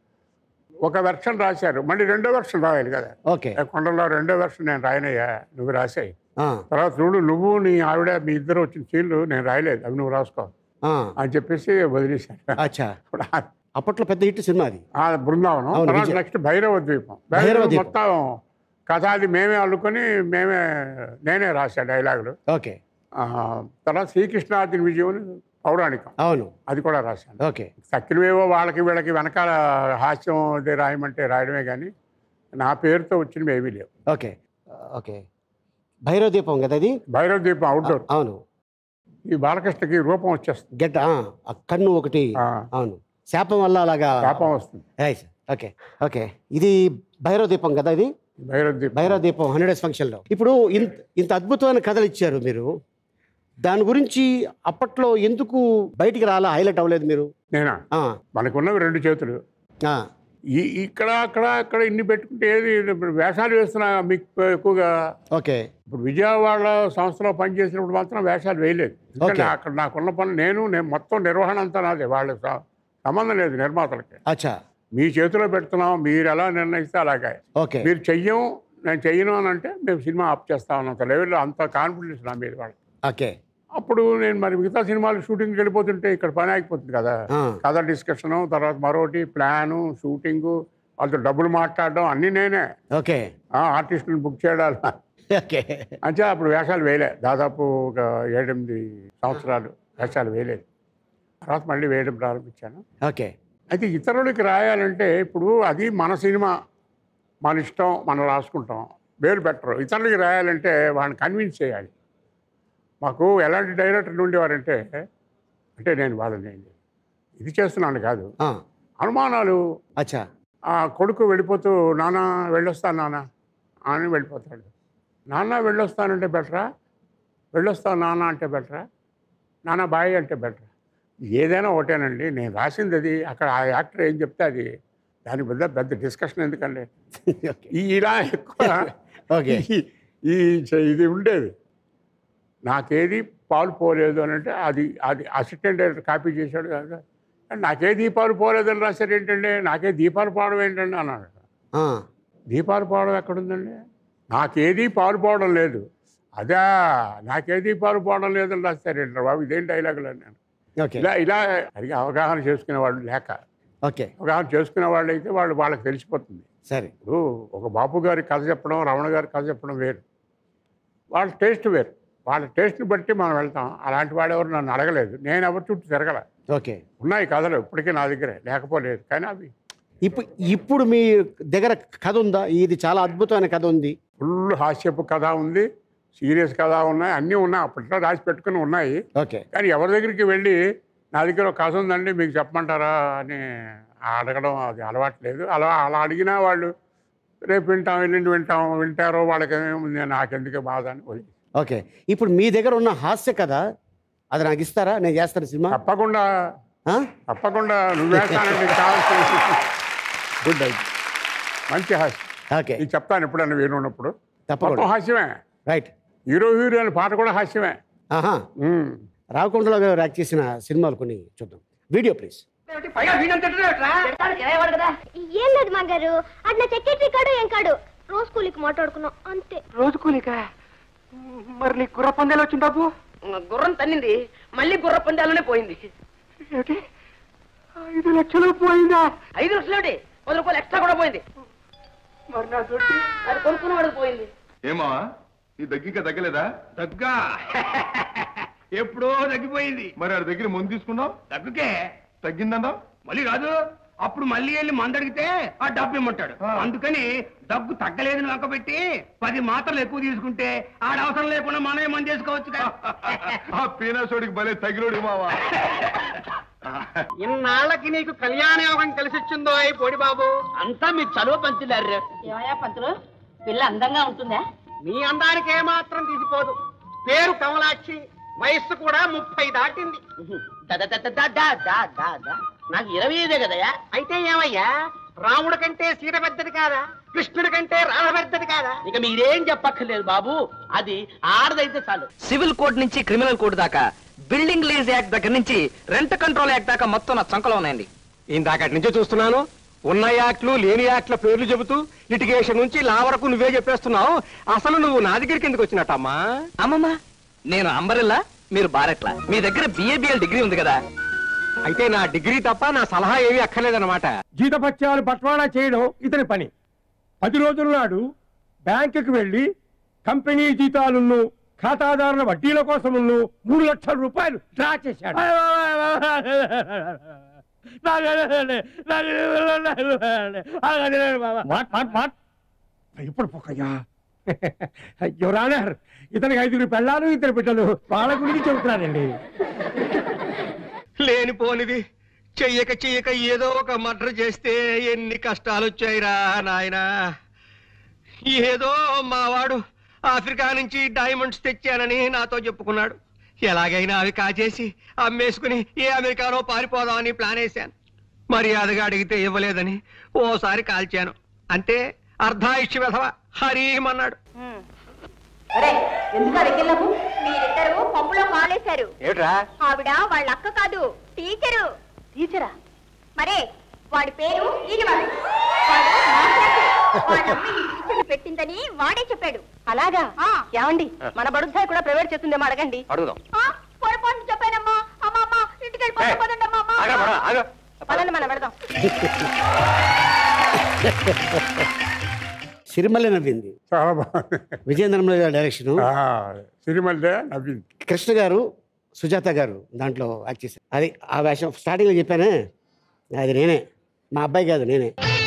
ఒక వెర్షన్ రాశారు మళ్ళీ రెండో వెర్షన్ రాయాలి కదా ఓకే ఏ కొండలో రెండో వెర్షన్ నేను రాయనయ్యా నువ్వు రాసాయి ఆ, తర్వాత చూడు నువ్వు నీ ఆవిడ మీ ఇద్దరు వచ్చిన సీన్లు నేను రాయలేదు అవి నువ్వు రాసుకో ఆ, అని చెప్పేసి వదిలేశాను అచ్చా ఇప్పుడు ఆ- అప్పట్లో పెద్ద హిట్ సినిమా అది ఆ బృందావనం అవును, తర్వాత విజయ్. నెక్స్ట్ భైరవ ద్వీపం భైరవ భైరవ ద్వీపం. మొత్తం కథ అది మేమే అల్లుకొని మేమే నేనే రాశా డైలాగులు ఓకే ఆ, తర్వాత శ్రీకృష్ణార్జున విజయం అని పౌరాణికం అవును అది కూడా రాశాను ఓకే తక్కినవేవో వాళ్ళకి వీళ్ళకి వెనకాల హాస్యం అది రాయమంటే రాయడమే కానీ నా పేరుతో వచ్చినవి ఏమీ లేవు ఓకే ఓకే భైరవ దీపం కదా అది భైరవ దీపం అవుట్డోర్ అవును ఈ బాలకృష్ణకి రూపం వచ్చేస్తుంది గెట్ ఆ, ఆ కన్ను ఒకటి ఆ, అవును శాపం వల్ల అలాగా శాపం వస్తుంది రైట్ ఓకే ఓకే ఇది భైరవ దీపం కదా ఇది భైరవ దీపం భైరవ దీపం హండ్రెడ్ డేస్ ఫంక్షన్లో ఇప్పుడు ఇంత ఇంత అద్భుతమైన కథలు ఇచ్చారు మీరు దాని గురించి అప్పట్లో ఎందుకు బయటికి రాలా హైలైట్ అవ్వలేదు మీరు నేనా ఆ, మనకున్నవి రెండు చేతులు ఆ, ఈ ఇక్కడ అక్కడ అక్కడ ఇన్ని పెట్టుకుంటే ఏది ఇప్పుడు వేషాలు వేస్తున్నా మీకు ఎక్కువగా ఓకే ఇప్పుడు విజయవాడ సంస్థలో పనిచేసినప్పుడు మాత్రం వేషాలు వేయలేదు ఎందుకంటే Okay. అక్కడ నాకున్న పనులు నేను నేను మొత్తం నిర్వహణ అంతా నాదే వాళ్ళ స- సంబంధం లేదు నిర్మాతలకి అచ్చా మీ చేతిలో పెడుతున్నాం మీరు ఎలా నిర్ణయిస్తే అలాగే ఓకే మీరు చెయ్యం నేను చెయ్యను అని అంటే మేము సినిమా ఆప్ చేస్తాం అన్నంత లెవెల్లో అంత కాన్ఫిడెన్స్ నా మీద వాళ్ళకి ఓకే అప్పుడు నేను మరి మిగతా సినిమాలు షూటింగ్కి వెళ్ళిపోతుంటే ఇక్కడ పని ఆగిపోతుంది కదా ఆ, కథ డిస్కషను తర్వాత మరొకటి ప్లాను షూటింగు వాళ్ళతో డబ్బులు మాట్లాడడం అన్నీ నేనే ఓకే ఆ, ఆర్టిస్టులను బుక్ చేయడాలు ఓకే అంటే అప్పుడు వేషాలు వేయలే దాదాపు ఒక ఏడెనిమిది సంవత్సరాలు వేషాలు వేయలేదు తర్వాత మళ్ళీ వేయడం ప్రారంభించాను ఓకే అయితే ఇతరులకి రాయాలంటే ఇప్పుడు అది మన సినిమా మన ఇష్టం మనం రాసుకుంటాం వేరు బెటర్ ఇతరులకి రాయాలంటే వాళ్ళని కన్విన్స్ చేయాలి మాకు ఎలాంటి డైరెక్టర్లు ఉండేవారంటే అంటే నేను వాళ్ళని ఇది చేస్తున్నాను కాదు ఆ, అనుమానాలు అచ్చా ఆ కొడుకు వెళ్ళిపోతూ నాన్న వెళ్ళొస్తాను నాన్న అని వెళ్ళిపోతాడు నాన్న వెళ్ళొస్తానంటే బెటరా వెళ్ళొస్తాను నాన్న అంటే బెటరా నాన్న బాయ్ అంటే బెటరా ఏదైనా ఒకటేనండి నేను రాసింది అది అక్కడ ఆ యాక్టర్ ఏం చెప్తే అది దాని పెద్ద పెద్ద డిస్కషన్ ఎందుకండి ఓకే ఈ ఇలా ఎక్కువ ఓకే ఈ- ఈ చ- ఇది ఉండేది నాకేది పాలు పోలేదు అని అంటే అది అది అసిస్టెంట్ డైరెక్టర్ కాపీ చేశాడు కదా నాకే దీపాలు పోలేదని రాశారు ఏంటండి నాకే దీపాలు పోవడం ఏంటండి అన్నాడు ఆ, దీపాలు పోవడం ఎక్కడుందండి నాకేది పాలు పోవడం లేదు అదా నాకేది పాలు పోవడం లేదని రాస్తారు ఏంటారు బాబు ఇదేం డైలాగులు అన్నాను ఓకే ఇలా ఇలా అది అవగాహన చేసుకునే వాళ్ళు లేక ఓకే అవగాహన చేసుకునే వాళ్ళు అయితే వాళ్ళు వాళ్ళకి తెలిసిపోతుంది సరే ఇప్పుడు ఒక బాపు గారి కథ చెప్పడం రమణ గారి కథ చెప్పడం వేరు వాళ్ళ టేస్ట్ వేరు వాళ్ళ టేస్ట్ని బట్టి మనం వెళ్తాం అలాంటి వాడు ఎవరు నన్ను అడగలేదు నేను ఎవరి చుట్టూ తిరగల ఓకే ఉన్నాయి కథలు ఇప్పటికీ నా దగ్గరే లేకపోలేదు కానీ అవి ఇప్పుడు ఇప్పుడు మీ దగ్గర కథ ఉందా ఇది చాలా అద్భుతమైన కథ ఉంది ఫుల్ హాస్యపు కథ ఉంది సీరియస్ కథ ఉన్నాయి అన్నీ ఉన్నాయి అప్పట్లో రాసి పెట్టుకుని ఉన్నాయి ఓకే కానీ ఎవరి దగ్గరికి వెళ్ళి నా దగ్గర ఒక కథ ఉందండి మీకు చెప్పమంటారా అని అడగడం అది అలవాటు లేదు అలా అలా అడిగినా వాళ్ళు రేపు వింటాం ఎల్లుండి వింటాం వింటారో వాళ్ళకి ఏముంది నాకెందుకే బాధ అని వదిలి ఓకే ఇప్పుడు మీ దగ్గర ఉన్న హాస్య కథ అది నాకు ఇస్తారా నేను చేస్తాను సినిమా తప్పకుండా ఆ? తప్పకుండా నువ్వు వేస్తానంటే కావాల్సిన గుడ్ ఐ మంచి హాస్యం ఓకే ఇది చెప్తాను ఎప్పుడన్నా వీలు ఉన్నప్పుడు మొత్తం తప్పకుండా హాస్యమే రైట్ హీరో హీరోయిన్ పాట కూడా హాస్యమే ఆహా ఉమ్. రావుకొండలో గారు యాక్ట్ చేసిన సినిమాలు కొన్ని చూద్దాం వీడియో ప్లీజ్ ఏం లేదు మా గారు అది నా సెక్రటరీ కాడు ఏం కాడు రోజు కూలికి మాట్లాడుకున్నాం అంతే రోజు కూలిక మరి నీ గుర్ర పందాలు వచ్చింది బాబు గుర్రం తన్నింది మళ్ళీ గుర్ర పందాలనే పోయింది ఏమిటి ఐదు లక్షలు పోయిందా ఐదు లక్షలు పది రూపాయలు ఎక్స్ట్రా కూడా పోయింది మరి నా దుడ్డు అది కొనుక్కున్నవాడికి పోయింది ఏమా నీ దగ్గిక తగ్గలేదా దగ్గా ఎప్పుడో తగ్గిపోయింది మరి ఆడి దగ్గర ముందు తీసుకున్నావు దగ్గుకే తగ్గిందన్నా మళ్ళీ రాదు అప్పుడు మళ్ళీ వెళ్ళి మందు అడిగితే ఆ డబ్బు ఇమ్మంటాడు ఆ. అందుకని దగ్గు తగ్గలేదని వెంకబెట్టి పది మాత్రలు ఎక్కువ తీసుకుంటే ఆడ అవసరం లేకుండా మనమే మంది చేసుకోవచ్చు కదా. ఆ పీనాసోడికి భలే తగిలోడు మావా ఇన్నాళ్ళకి నీకు కళ్యాణ యోగం కలిసి వచ్చిందో అయి పొడి బాబు అంతా మీ చదువు పంచులారు ఏమయ్యా పంతులు పిల్ల అందంగా ఉంటుందా మీ అందానికి ఏమాత్రం తీసిపోదు పేరు కమలాక్షి వయస్సు కూడా ముప్పై దాటింది దా, దా, దా, దా, దా, దా, దా, దా. నాకు ఇరవై ఐదే కదయ్యా అయితే ఏమయ్యా రాముడి కంటే సీత పెద్దది కాదా కృష్ణుడి కంటే రాధ పెద్దది కాదా ఇక మీరేం చెప్పక్కర్లేదు బాబు అది ఆడదైతే చాలు సివిల్ కోడ్ నుంచి క్రిమినల్ కోడ్ దాకా బిల్డింగ్ లీజ్ యాక్ట్ దగ్గర నుంచి రెంట్ కంట్రోల్ యాక్ట్ దాకా మొత్తం నా చంకలో ఉన్నాయండి ఇందాకటి నుంచే చూస్తున్నాను ఉన్న యాక్ట్లు లేని యాక్ట్ల పేర్లు చెబుతూ లిటిగేషన్ నుంచి లా వరకు నువ్వే చెప్పేస్తున్నావు అసలు నువ్వు నా దగ్గరికి ఎందుకు వచ్చినట్టమ్మా అమ్మమ్మ నేను అంబరిల్లా మీరు బారెట్లా మీ దగ్గర బిఏబిఎల్ డిగ్రీ ఉంది కదా అయితే నా డిగ్రీ తప్ప నా సలహా ఏమీ అక్కర్లేదన్నమాట జీతపత్యాలు బట్వాడా చేయడం ఇతని పని పది రోజుల నాడు బ్యాంకుకి వెళ్ళి కంపెనీ జీతాలను ఖాతాదారుల వడ్డీల కోసమును మూడు లక్షల రూపాయలు డ్రా చేశాడు వాట్, వాట్, వాట్? ఇప్పుడు పోకయ్యా యువరానర్ ఇతనికి ఐదుగురు పెళ్ళాలు ఇద్దరు బిడ్డలు వాళ్ళ గురించి చెబుతున్నానండి లేనిపోనిది చెయ్యక చెయ్యక ఏదో ఒక మర్డర్ చేస్తే ఎన్ని కష్టాలు వచ్చాయిరా నాయనా ఏదో మావాడు ఆఫ్రికా నుంచి డైమండ్స్ తెచ్చానని నాతో చెప్పుకున్నాడు ఎలాగైనా అవి కాచేసి అమ్మేసుకుని ఏ అమెరికాలో పారిపోదామని ప్లాన్ వేశాను మర్యాదగా అడిగితే ఇవ్వలేదని ఓసారి కాల్చాను అంతే అర్ధాయుష్య వెధవ హరీమన్నాడు ఎందుకు అడిగిల్లకు మీరిద్దరు పప్పులో కాలేశారు ఏమిట్రా ఆవిడ వాళ్ళ అక్క కాదు టీచరు టీచరా మరే వాడి పేరు ఈరివాడు వాడు నా క్లాసు. వాళ్ళమ్మ ఈ టీచర్ని పెట్టిందని వాడే చెప్పాడు అలాగా ఏమండి మన బడుద్దాయి కూడా ప్రైవేట్ చేస్తుందేమో అడగండి అడుగుదాం ఆ, పొరపాటు చెప్పానమ్మా అమ్మా అమ్మా ఇంటికి వెళ్ళిపోతే పదండి అమ్మా అమ్మా. పదండి మనం వెళదాం సిరిమల్లె నవ్వింది చాలా బాగుంది విజయేంద్రమల గారి డైరెక్షన్ ఆ, సిరిమల్లె నవ్వింది కృష్ణ గారు సుజాత గారు దాంట్లో యాక్ట్ చేశారు అది ఆ వేషం స్టార్టింగ్లో చెప్పానే అది నేనే మా అబ్బాయి కాదు నేనే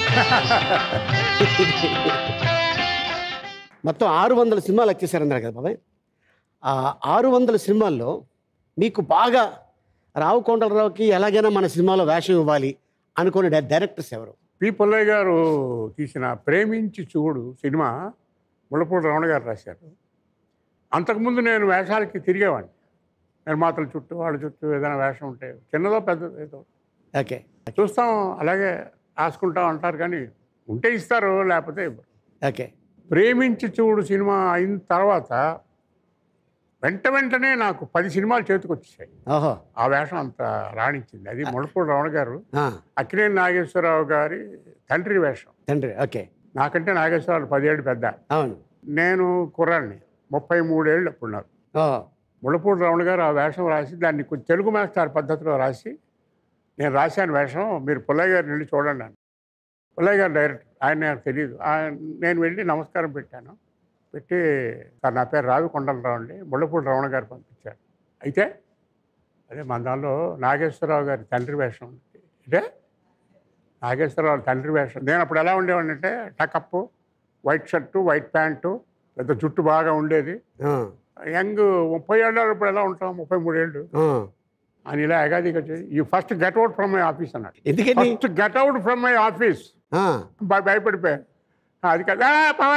మొత్తం ఆరు వందల సినిమాలు యాక్ట్ చేశారన్నారు కదా బాబాయ్ ఆ ఆరు వందల సినిమాల్లో మీకు బాగా రావు కొండలరావుకి ఎలాగైనా మన సినిమాలో వేషం ఇవ్వాలి అనుకునే డై- డైరెక్టర్స్ ఎవరు పి పుల్లయ్య గారు తీసిన ప్రేమించి చూడు సినిమా ముళ్ళపూడి రమణ గారు రాశారు అంతకుముందు నేను వేషాలకి తిరిగేవాడిని నిర్మాతల చుట్టూ వాళ్ళ చుట్టూ ఏదైనా వేషం ఉంటే చిన్నదో పెద్దదో ఏదో ఓకే చూస్తాం అలాగే రాసుకుంటాం అంటారు కానీ ఉంటే ఇస్తారు లేకపోతే ఇవ్వరు ఓకే ప్రేమించి చూడు సినిమా అయిన తర్వాత వెంట వెంటనే నాకు పది సినిమాలు చేతికి వచ్చేసాయి ఓహో ఆ వేషం అంత రాణించింది అది ముళ్ళపూడి రమణ గారు ఆ, అక్కినేని నాగేశ్వరరావు గారి తండ్రి వేషం తండ్రి ఓకే నాకంటే నాగేశ్వరరావు పదిహేడు పెద్ద అవును నేను కుర్రాన్ని ముప్పై మూడేళ్ళు అప్పుడు నాకు ఓ ముళ్ళపూడి రమణ గారు ఆ వేషం రాసి దాన్ని కొంచెం తెలుగు మాస్టర్ పద్ధతిలో రాసి నేను రాశాను వేషం మీరు పుల్లయ్య గారిని వెళ్ళి చూడండి అని పుల్లయ్య గారు డైరెక్టర్ ఆయన నాకు తెలియదు ఆయన నేను వెళ్ళి నమస్కారం పెట్టాను పెట్టి సార్ నా పేరు రావి కొండలరావు అండి ముళ్ళపూడి రమణ గారు పంపించారు అయితే అదే మన దానిలో నాగేశ్వరరావు గారి తండ్రి వేషం ఉంది అంటే నాగేశ్వరరావు తండ్రి వేషం నేను అప్పుడు ఎలా ఉండేవాడిని అంటే టకప్పు వైట్ షర్టు వైట్ ప్యాంటు పెద్ద జుట్టు బాగా ఉండేది ఆ, యంగ్ ముప్పై ఏళ్ళు ఇప్పుడు ఎలా ఉంటాం ముప్పై మూడేళ్ళు ఆ, అని ఇలా ఎగాదిగా you first get out from my office అన్నాడు ఎందుకని? First get out from my office భయపడిపోయాను అది కదా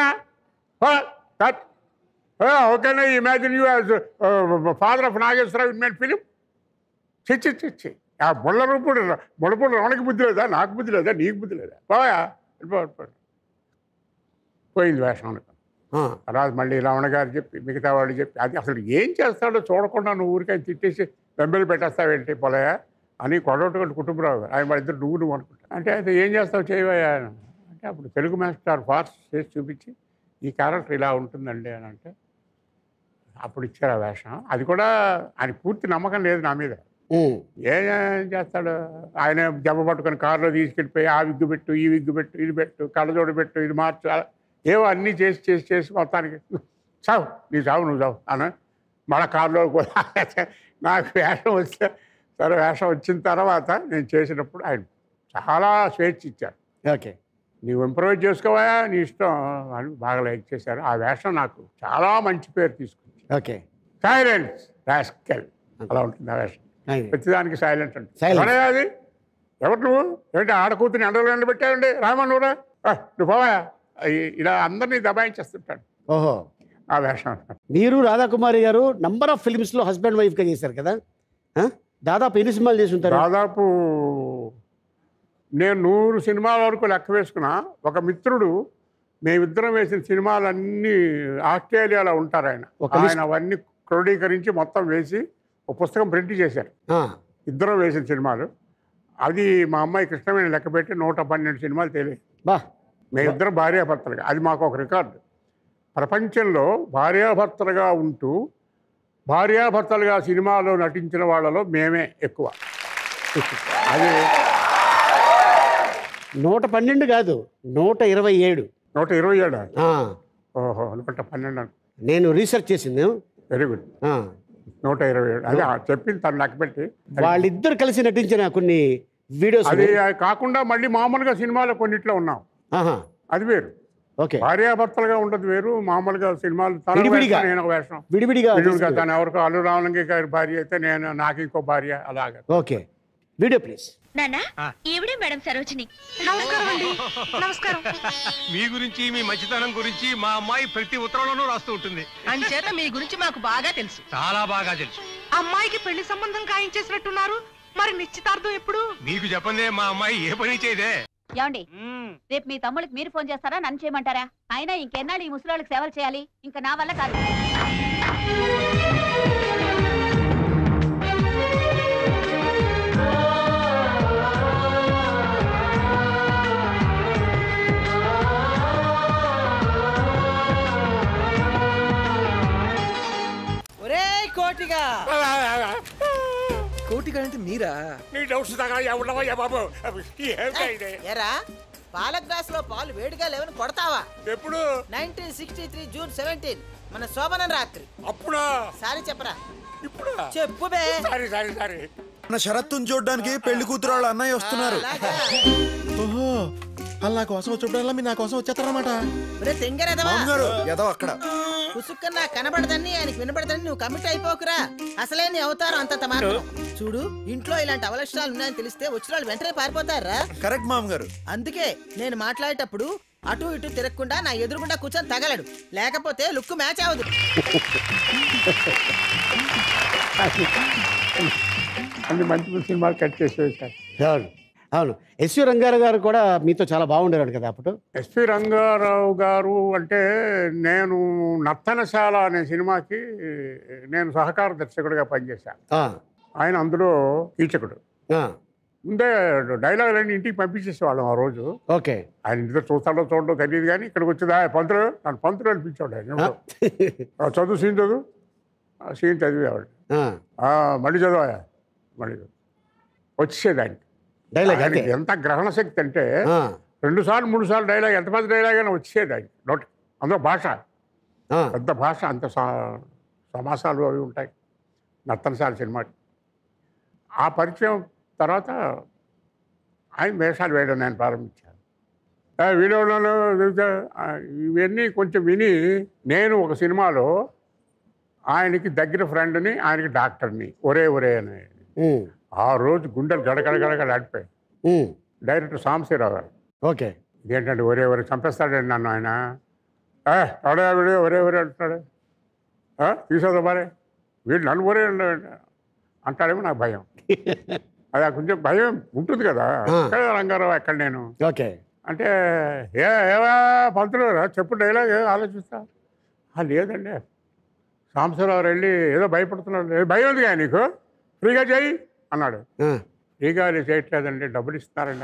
ఓకేనా imagine you as father of Nageswara Rao in my film చిచ్చి చిచ్చి ఆ బుల్ల రూపుడు బుడపూడి రమణకి బుద్ధి లేదా నాకు బుద్ధి లేదా నీకు బుద్ధి లేదా పోయా వెళ్ళిపో, వెళ్ళిపో. పోయింది వేషం అనుకో తర్వాత మళ్ళీ రమణ గారు చెప్పి మిగతా వాళ్ళు చెప్పి అది అసలు ఏం చేస్తాడో చూడకుండా నువ్వు ఊరికైనా తిట్టేసి బెంబెలు పెట్టేస్తావేంటి పొలయా అని కొడవట్టుకుంటు కుటుంబరావు గారు ఆయన వాళ్ళ ఇద్దరు నువ్వు నువ్వు అనుకుంటా అంటే అయితే ఏం చేస్తావు చేయవయ్యా అని. అంటే అప్పుడు తెలుగు మాస్టర్ ఫార్స్ చేసి చూపించి ఈ క్యారెక్టర్ ఇలా ఉంటుందండి అని అంటే అప్పుడు ఇచ్చారు ఆ వేషం అది కూడా ఆయన పూర్తి నమ్మకం లేదు నా మీద ఏం చేస్తాడు ఆయన జబ్బ పట్టుకొని కారులో తీసుకెళ్ళిపోయి ఆ విగ్గు పెట్టు ఈ విగ్గు పెట్టు ఇది పెట్టు కళ్ళజోడు పెట్టు ఇది మార్చు అలా ఏవో అన్నీ చేసి చేసి చేసి మొత్తానికి చావు నీ చావు నువ్వు చావు అన్న మన కారులో కూడా నాకు వేషం వస్తే సరే వేషం వచ్చిన తర్వాత నేను చేసినప్పుడు ఆయన చాలా స్వేచ్ఛ ఇచ్చారు ఓకే నీవు ఇంప్రూవైజ్ చేసుకోవా నీ ఇష్టం అని బాగా లైక్ చేశారు ఆ వేషం నాకు చాలా మంచి పేరు తీసుకుంది ఓకే సైలెన్స్ రాస్కెల్ అలా ఉంటుంది ఆ వేషం ప్రతిదానికి సైలెంట్ అంటే Silence. ఎవరే అది ఎవరు నువ్వు ఏంటి ఆడ కూతుని ఎండలో ఎండబెట్టావండి రామా నువ్వురా ఆ, నువ్వు పోవా ఈ- ఇలా అందరినీ దబాయించేస్తుంటాడు ఓహో ఆ వేషం మీరు Radha Kumari garu number of films లో హస్బెండ్ వైఫ్ గా చేశారు కదా ఆ? దాదాపు ఎన్ని సినిమాలు చేసి ఉంటారు దాదాపు నేను నూరు సినిమాల వరకు లెక్క వేసుకున్నా ఒక మిత్రుడు మేమిద్దరం వేసిన సినిమాలన్నీ ఆస్ట్రేలియాలో ఉంటారు ఆయన ఒక లిస్ట్. ఆయన అవన్నీ క్రోడీకరించి మొత్తం వేసి ఒక పుస్తకం ప్రింట్ చేశారు ఆ, ఇద్దరం వేసిన సినిమాలు అది మా అమ్మాయి కృష్ణవేణి లెక్క పెట్టి నూట పన్నెండు సినిమాలు తెలియదు బా మేమిద్దరం భార్యాభర్తలుగా అది మాకు ఒక రికార్డు ప్రపంచంలో భార్యాభర్తలుగా ఉంటూ భార్యాభర్తలుగా సినిమాలో నటించిన వాళ్ళలో మేమే ఎక్కువ అది నూట పన్నెండు కాదు నూట ఇరవై ఏడు నూట ఇరవై ఏడు ఆ, ఓహో నూట పన్నెండు నేను రీసెర్చ్ చేసింది వెరీ గుడ్ ఆ, నూట ఇరవై ఏడు అది ఆ చెప్పింది తను లెక్క పెట్టి వాళ్ళిద్దరు కలిసి నటించిన కొన్ని వీడియోస్ అది కాకుండా మళ్ళీ మామూలుగా సినిమాలో కొన్నిట్లో ఉన్నాం ఆహా, అది వేరు ఓకే భార్యాభర్తలుగా ఉండదు వేరు మామూలుగా సినిమాలు తన ఒక విడివిడిగా. వేషం, నేను ఒక వేషం విడివిడిగా విడివిడిగా తీసుకుని- తను ఎవరికో అల్లు రామలింగ గారి భార్య అయితే నేను నాకు ఇంకో భార్య అలాగా ఓకే వీడియో ప్లీజ్ నానా ఈవిడే మేడం సరోజిని నమస్కారం అండి నమస్కారం మీ గురించి మీ మంచితనం గురించి మా అమ్మాయి ప్రతి ఉత్తరంలోనూ రాస్తూ ఉంటుంది అంచేత మీ గురించి మాకు బాగా తెలుసు చాలా బాగా తెలుసు అమ్మాయికి పెళ్లి సంబంధం ఖాయించేసినట్టున్నారు మరి నిశ్చితార్థం ఎప్పుడు మీకు చెప్పందే మా అమ్మాయి ఏ పని చేయదే ఏమండి రేపు మీ తమ్ముడికి మీరు ఫోన్ చేస్తారా నన్ను చేయమంటారా అయినా ఇంకెన్నాళ్ళు ఈ ముసలాళ్ళకి సేవలు చేయాలి ఇంకా నా వల్ల కాదు ఒరే కోటిగా కోటిగా అంటే మీరా నీ డౌట్స్ తగలయ్యా ఉండవయ్యా బాబు ఏమిటా ఇది ఎరా పాల గ్లాస్ లో పాలు వేడిగా లేవని కొడతావా ఎప్పుడు nineteen sixty three June seventeen మన శోభనం రాత్రి అప్పుడా సారీ చెప్పరా ఇప్పుడు చెప్పు బే సరే సరే సరే మన షరత్తుని చూడడానికి పెళ్లి కూతురు వాళ్ళ అన్నయ్య వస్తున్నారు ఓహో వాళ్ళు నా కోసం వచ్చినప్పుడల్లా మీరు నా కోసం వచ్చేస్తారన్నమాట ఒరే తెంగరేదవా మామగారు ఏదో అక్కడ పుసుక్కని నాకు కనబడదని ఆయనకి వినబడదని నువ్వు కమిట్ అయిపోకురా అసలే నీ అవతారం అంత మాత్రం చూడు ఇంట్లో ఇలాంటి అవలక్షణాలు ఉన్నాయని తెలిస్తే వచ్చిన వాళ్ళు వెంటనే పారిపోతారా కరెక్ట్ మామగారు అందుకే నేను మాట్లాడేటప్పుడు అటు ఇటు తిరగకుండా నా ఎదురుగుండా కూర్చొని తగలడు లేకపోతే లుక్ మ్యాచ్ అవ్వదు అన్ని మంచి మంచి సినిమాలు కట్ చేసి వేశారు అవును అవును ఎస్వి రంగారావు గారు కూడా మీతో చాలా బాగుండేవాడు కదా అప్పుడు ఎస్పి రంగారావు గారు అంటే నేను నర్తనశాల అనే సినిమాకి నేను సహకార దర్శకుడిగా పనిచేశాను ఆ, ఆయన అందులో కీచకుడు ఆ, ముందే డైలాగులన్నీ ఇంటికి పంపించేసేవాళ్ళం ఆ రోజు ఓకే ఆయన ఇంటితో చూస్తాడో చూడడో తెలియదు కానీ ఇక్కడికి వచ్చిందా పంతులు నన్ను పంతులు అనిపించాడు ఆయన ఎవడో. ఆ, చదువు సీన్ చదువు ఆ సీన్ చదివేవాడు ఆ, ఆ, మళ్ళీ చదవా మళ్ళీ చదువు. వచ్చేది ఆయనకి డైలాగ్ ఆయనకి అంతే ఎంత గ్రహణ శక్తి అంటే ఆ, రెండు సార్లు మూడు సార్లు డైలాగ్ ఎంత పెద్ద డైలాగ్ అయినా వచ్చేది ఆయన నోట్ అందులో భాష ఆ, పెద్ద భాష అంత సా- సమాసాలు అవి ఉంటాయి నర్తనశాల సినిమాకి ఆ పరిచయం తర్వాత ఆయన వేషాలు వేయడం నేను ప్రారంభించాను ఆ, వీడియోలలో ఆ, ఇవన్నీ కొంచెం విని నేను ఒక సినిమాలో ఆయనకి దగ్గర ఫ్రెండ్ని ఆయనకి డాక్టర్ని ఒరే ఒరే అని ఉమ్, ఆ రోజు గుండెలు గడగడ గడగడ ఆడిపోయాయి ఉమ్, డైరెక్టర్ సాంబశివరావు గారు ఓకే ఇదేంటంటే ఒరే ఒరే చంపేస్తాడండి నన్ను ఆయన ఏ, ఎవడే వీడు ఒరే ఒరే అంటాడు తీసేదా మరి వీడు నన్ను ఒరే అన్నాడు. అంటాడేమో నాకు భయం అది ఆ కొంచెం భయం ఉంటుంది కదా ఎక్కడ రంగారావు ఎక్కడ నేను ఓకే అంటే ఏ ఏవా పంతులు రా, చెప్పు డైలాగ్ ఏ ఆలోచిస్తా "ఆ, లేదండి సాంబశివరావు వెళ్ళి ఏదో భయపడుతున్నాడు "ఏ, భయం ఉంది కానీ నీకు ఫ్రీగా చేయి అన్నాడు ఆ, ఫ్రీగా నేను చేయట్లేదండి డబ్బులు ఇస్తున్నారండి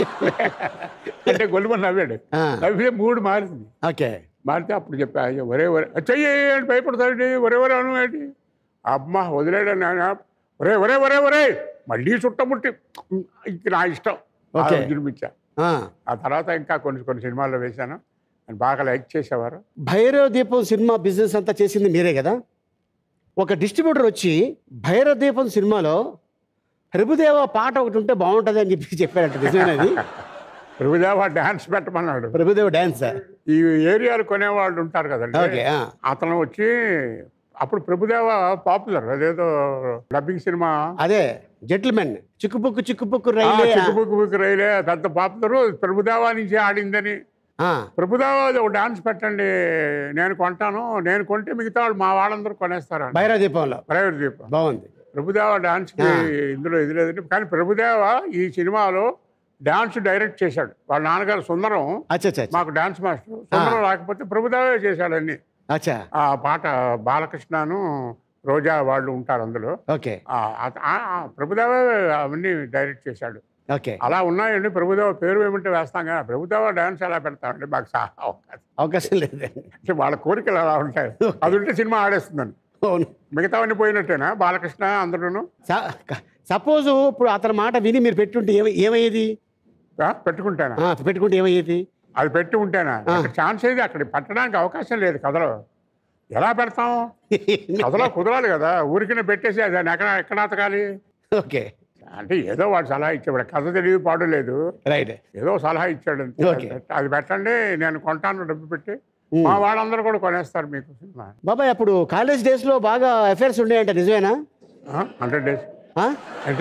అంటే గొల్లుమని నవ్వాడు ఆ. నవ్వితే మూడు మారింది ఓకే మారితే అప్పుడు చెప్పా "అయ్యో, ఒరే ఒరే చెయ్యి అని భయపడతాడండి ఒరే ఒరే అను ఏంటి అమ్మ వదిలేడండి ఆయన ఒరే ఒరే ఒరే ఒరే మళ్ళీ చుట్టముట్టి ఇది నా ఇష్టం ఓకే. చూపించా ఆ, ఆ తర్వాత ఇంకా కొన్ని కొన్ని సినిమాల్లో వేశాను అని బాగా లైక్ చేసేవారు భైరవ దీపం సినిమా బిజినెస్ అంతా చేసింది మీరే కదా ఒక డిస్ట్రిబ్యూటర్ వచ్చి భైరవ దీపం సినిమాలో ప్రభుదేవ పాట ఒకటి ఉంటే బాగుంటుంది అని చెప్పి చెప్పారంట నిజమేనది ప్రభుదేవ డాన్స్ పెట్టమన్నాడు ప్రభుదేవ డాన్స్ ఈ ఏరియాలు కొనేవాళ్ళు ఉంటారు కదండి ఓకే, ఆ. అతను వచ్చి అప్పుడు ప్రభుదేవ పాపులర్ అదేదో డబ్బింగ్ సినిమా అదే జెంటిల్మెన్ చిక్కుపుక్కు చిక్కుపుక్కు ఆ, రైలే చిక్కుబుక్కు బుక్కు రైలే పెద్ద పాపులర్ ప్రభుదేవా నుంచి ఆడిందని ఆ, ప్రభుదేవా ఒక డాన్స్ పెట్టండి నేను కొంటాను నేను కొంటే మిగతా వాళ్ళు మా వాళ్ళందరూ కొనేస్తారు భైరవ దీపంలో ప్రైవేట్ దీపం బాగుంది ప్రభుదేవ డాన్స్కి ఆ. ఇందులో ఇది లేదండి కానీ ప్రభుదేవ ఈ సినిమాలో డాన్స్ డైరెక్ట్ చేశాడు వాళ్ళ నాన్నగారు సుందరం అచ్చా అచ్చా మాకు డాన్స్ మాస్టర్ సుందరం రాకపోతే ప్రభుదేవే చేశాడు అన్ని అచ్చా ఆ పాట బాలకృష్ణను రోజా వాళ్ళు ఉంటారు అందులో ఓకే ఆ, ఆ- ఆ- ఆ ప్రభుదేవే అవన్నీ డైరెక్ట్ చేశాడు ఓకే అలా ఉన్నాయండి ప్రభుదేవ పేరు ఏమంటే వేస్తాం కానీ ప్రభుదేవ డాన్స్ ఎలా పెడతామండి మాకు సహా అవకాశం అవకాశం లేదండి అంటే వాళ్ళ కోరికలు అలా ఉంటాయి అది ఉంటే సినిమా ఆడేస్తుందండి అవును మిగతావన్నీ పోయినట్టేనా బాలకృష్ణ అందరూను సపోజ్ ఇప్పుడు అతని మాట విని మీరు పెట్టుంటే ఏమ ఏమయ్యేది ఆ, పెట్టుకుంటానా ఆ, పెట్టుకుంటే ఏమయ్యేది అది పెట్టి ఉంటేనా అక్కడ ఛాన్స్ ఏది అక్కడ పెట్టడానికి అవకాశం లేదు కథలో ఎలా పెడతాం కథలో కుదరాలి కదా ఊరికినే పెట్టేసి అది ఎక్కడ ఎక్కడ అతకాలి ఓకే అంటే ఏదో వాడు సలహా ఇచ్చాడు కథ తెలియదు పాడు లేదు రైట్ ఏదో సలహా ఇచ్చాడు అంతే. అది Okay. పెట్ట- అది పెట్టండి నేను కొంటాను డబ్బు పెట్టి Hmm. మా వాళ్ళందరూ కూడా కొనేస్తారు మీకు సినిమా బాబాయ్ అప్పుడు కాలేజ్ డేస్లో బాగా అఫైర్స్ ఉండేయంట నిజమేనా హండ్రెడ్ డేస్ ఆ? అంటే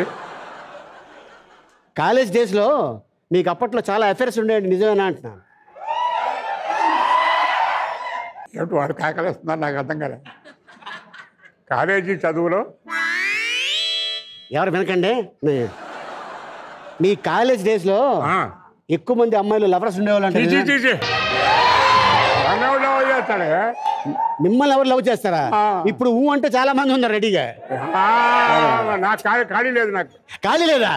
కాలేజ్ డేస్లో మీకు అప్పట్లో చాలా అఫైర్స్ ఉండేయండి నిజమేనా అంటున్నాను ఏమిటి వాడు కాకలేస్తున్నారు నాకు అర్థం కదా కాలేజీ చదువులో ఎవరు వినకండి నే- మీ కాలేజ్ డేస్లో ఎక్కువ మంది అమ్మాయిలు లవర్స్ ఉండేవాళ్ళు చీ, చీ, అంటే చీ, చీ. వాడినెవడు లవ్ చేస్తాడే? మిమ్మల్ని ఎవరు లవ్ చేస్తారా ఆ. ఇప్పుడు ఊ అంటే చాలా మంది ఉన్నారు రెడీగా ఆ, నాకు ఖాళీ ఖాళీ లేదు నాకు ఖాళీ లేదా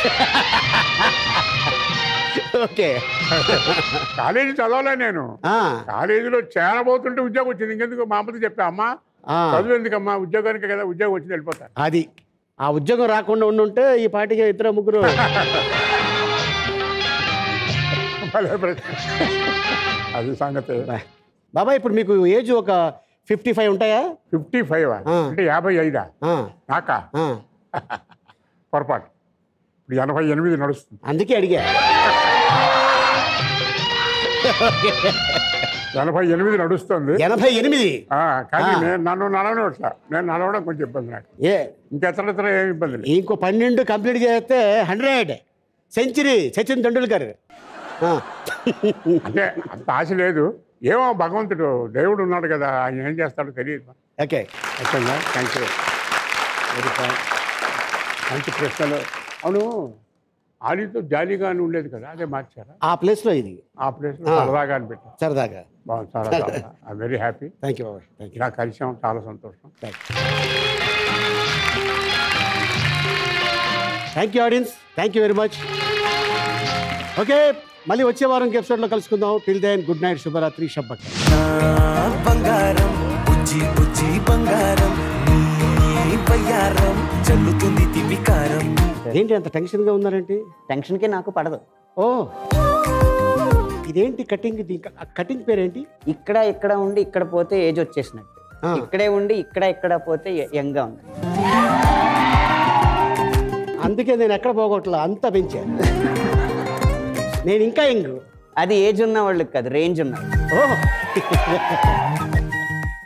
ఓకే కాలేజీ చదవలే నేను ఆ, కాలేజీలో చేరబోతుంటే ఉద్యోగం వచ్చింది ఇంకెందుకు మా అమ్మతో చెప్పా అమ్మా ఆ. చదువు ఎందుకమ్మా ఉద్యోగానికి కదా ఉద్యోగం వచ్చింది వెళ్ళిపోతాను అది ఆ ఉద్యోగం రాకుండా ఉండుంటే ఈ పాటికి ఇద్దరు ముగ్గురు భలే ప్రశ్న. అది సంగతి బాబాయ్ ఇప్పుడు మీకు ఏజ్ ఒక ఫిఫ్టీ ఫైవ్ ఉంటాయా ఫిఫ్టీ ఫైవ్ ఆ. అంటే యాభై ఐదా ఆ, నాకా ఆ. పొరపాటు ఇప్పుడు ఎనభై ఎనిమిది నడుస్తుంది అందుకే అడిగా ఎనభై ఎనిమిది నడుస్తుంది ఎనభై ఎనిమిది ఆ, కానీ ఆ. నేను నన్ను నడవనట్లా నేను నడవడం కొంచెం ఇబ్బంది నాకు ఏ ఇంకెతర ఇతర ఏమి ఇబ్బంది లేదు ఇంకో పన్నెండు కంప్లీట్ చేస్తే హండ్రెడ్ సెంచరీ సచిన్ తెండూల్కర్ ఆ. అంటే అంత ఆశ లేదు ఏమో భగవంతుడు దేవుడు ఉన్నాడు కదా ఆయన ఏం చేస్తాడో తెలియదు ఓకే ఓకేనా థ్యాంక్ యూ వెరీ ఫైన్ మంచి ప్రశ్నలు అవును ఆలీతో జాలీగా అని ఉండేది కదా అదే మార్చారా ఆ ప్లేస్లో ఇది ఆ ప్లేస్లో ఆ. సరదాగా అని పెట్టారు సరదాగా బాగుంది చాలా చాలా I very happy thank you బాబాయ్ థ్యాంక్ యూ ఇలా కలిసాం చాలా సంతోషం thank you audience thank you very much okay మళ్ళీ వచ్చే వారం ఎపిసోడ్లో కలుసుకుందాం టిల్ దెన్ గుడ్ నైట్ శుభరాత్రి షబ్బక్ బంగారం బుజ్జి బుజ్జి బంగారం నీ బయ్యారం చల్లుతుంది తివికారం ఏంటి అంత టెన్షన్గా ఉన్నారేంటి టెన్షన్కి నాకు పడదు ఓ ఇదేంటి కటింగ్ కటింగ్ పేరేంటి ఇక్కడ ఇక్కడ ఉండి ఇక్కడ పోతే ఏజ్ వచ్చేసినట్టు ఇక్కడే ఉండి ఇక్కడ ఇక్కడ పోతే యంగ్ గా ఉంది అందుకే నేను ఎక్కడ పోగొట్టలే అంత పెంచాను నేను ఇంకా ఎంగు అది ఏజ్ ఉన్న వాళ్ళకి కాదు రేంజ్ ఉన్న ఓ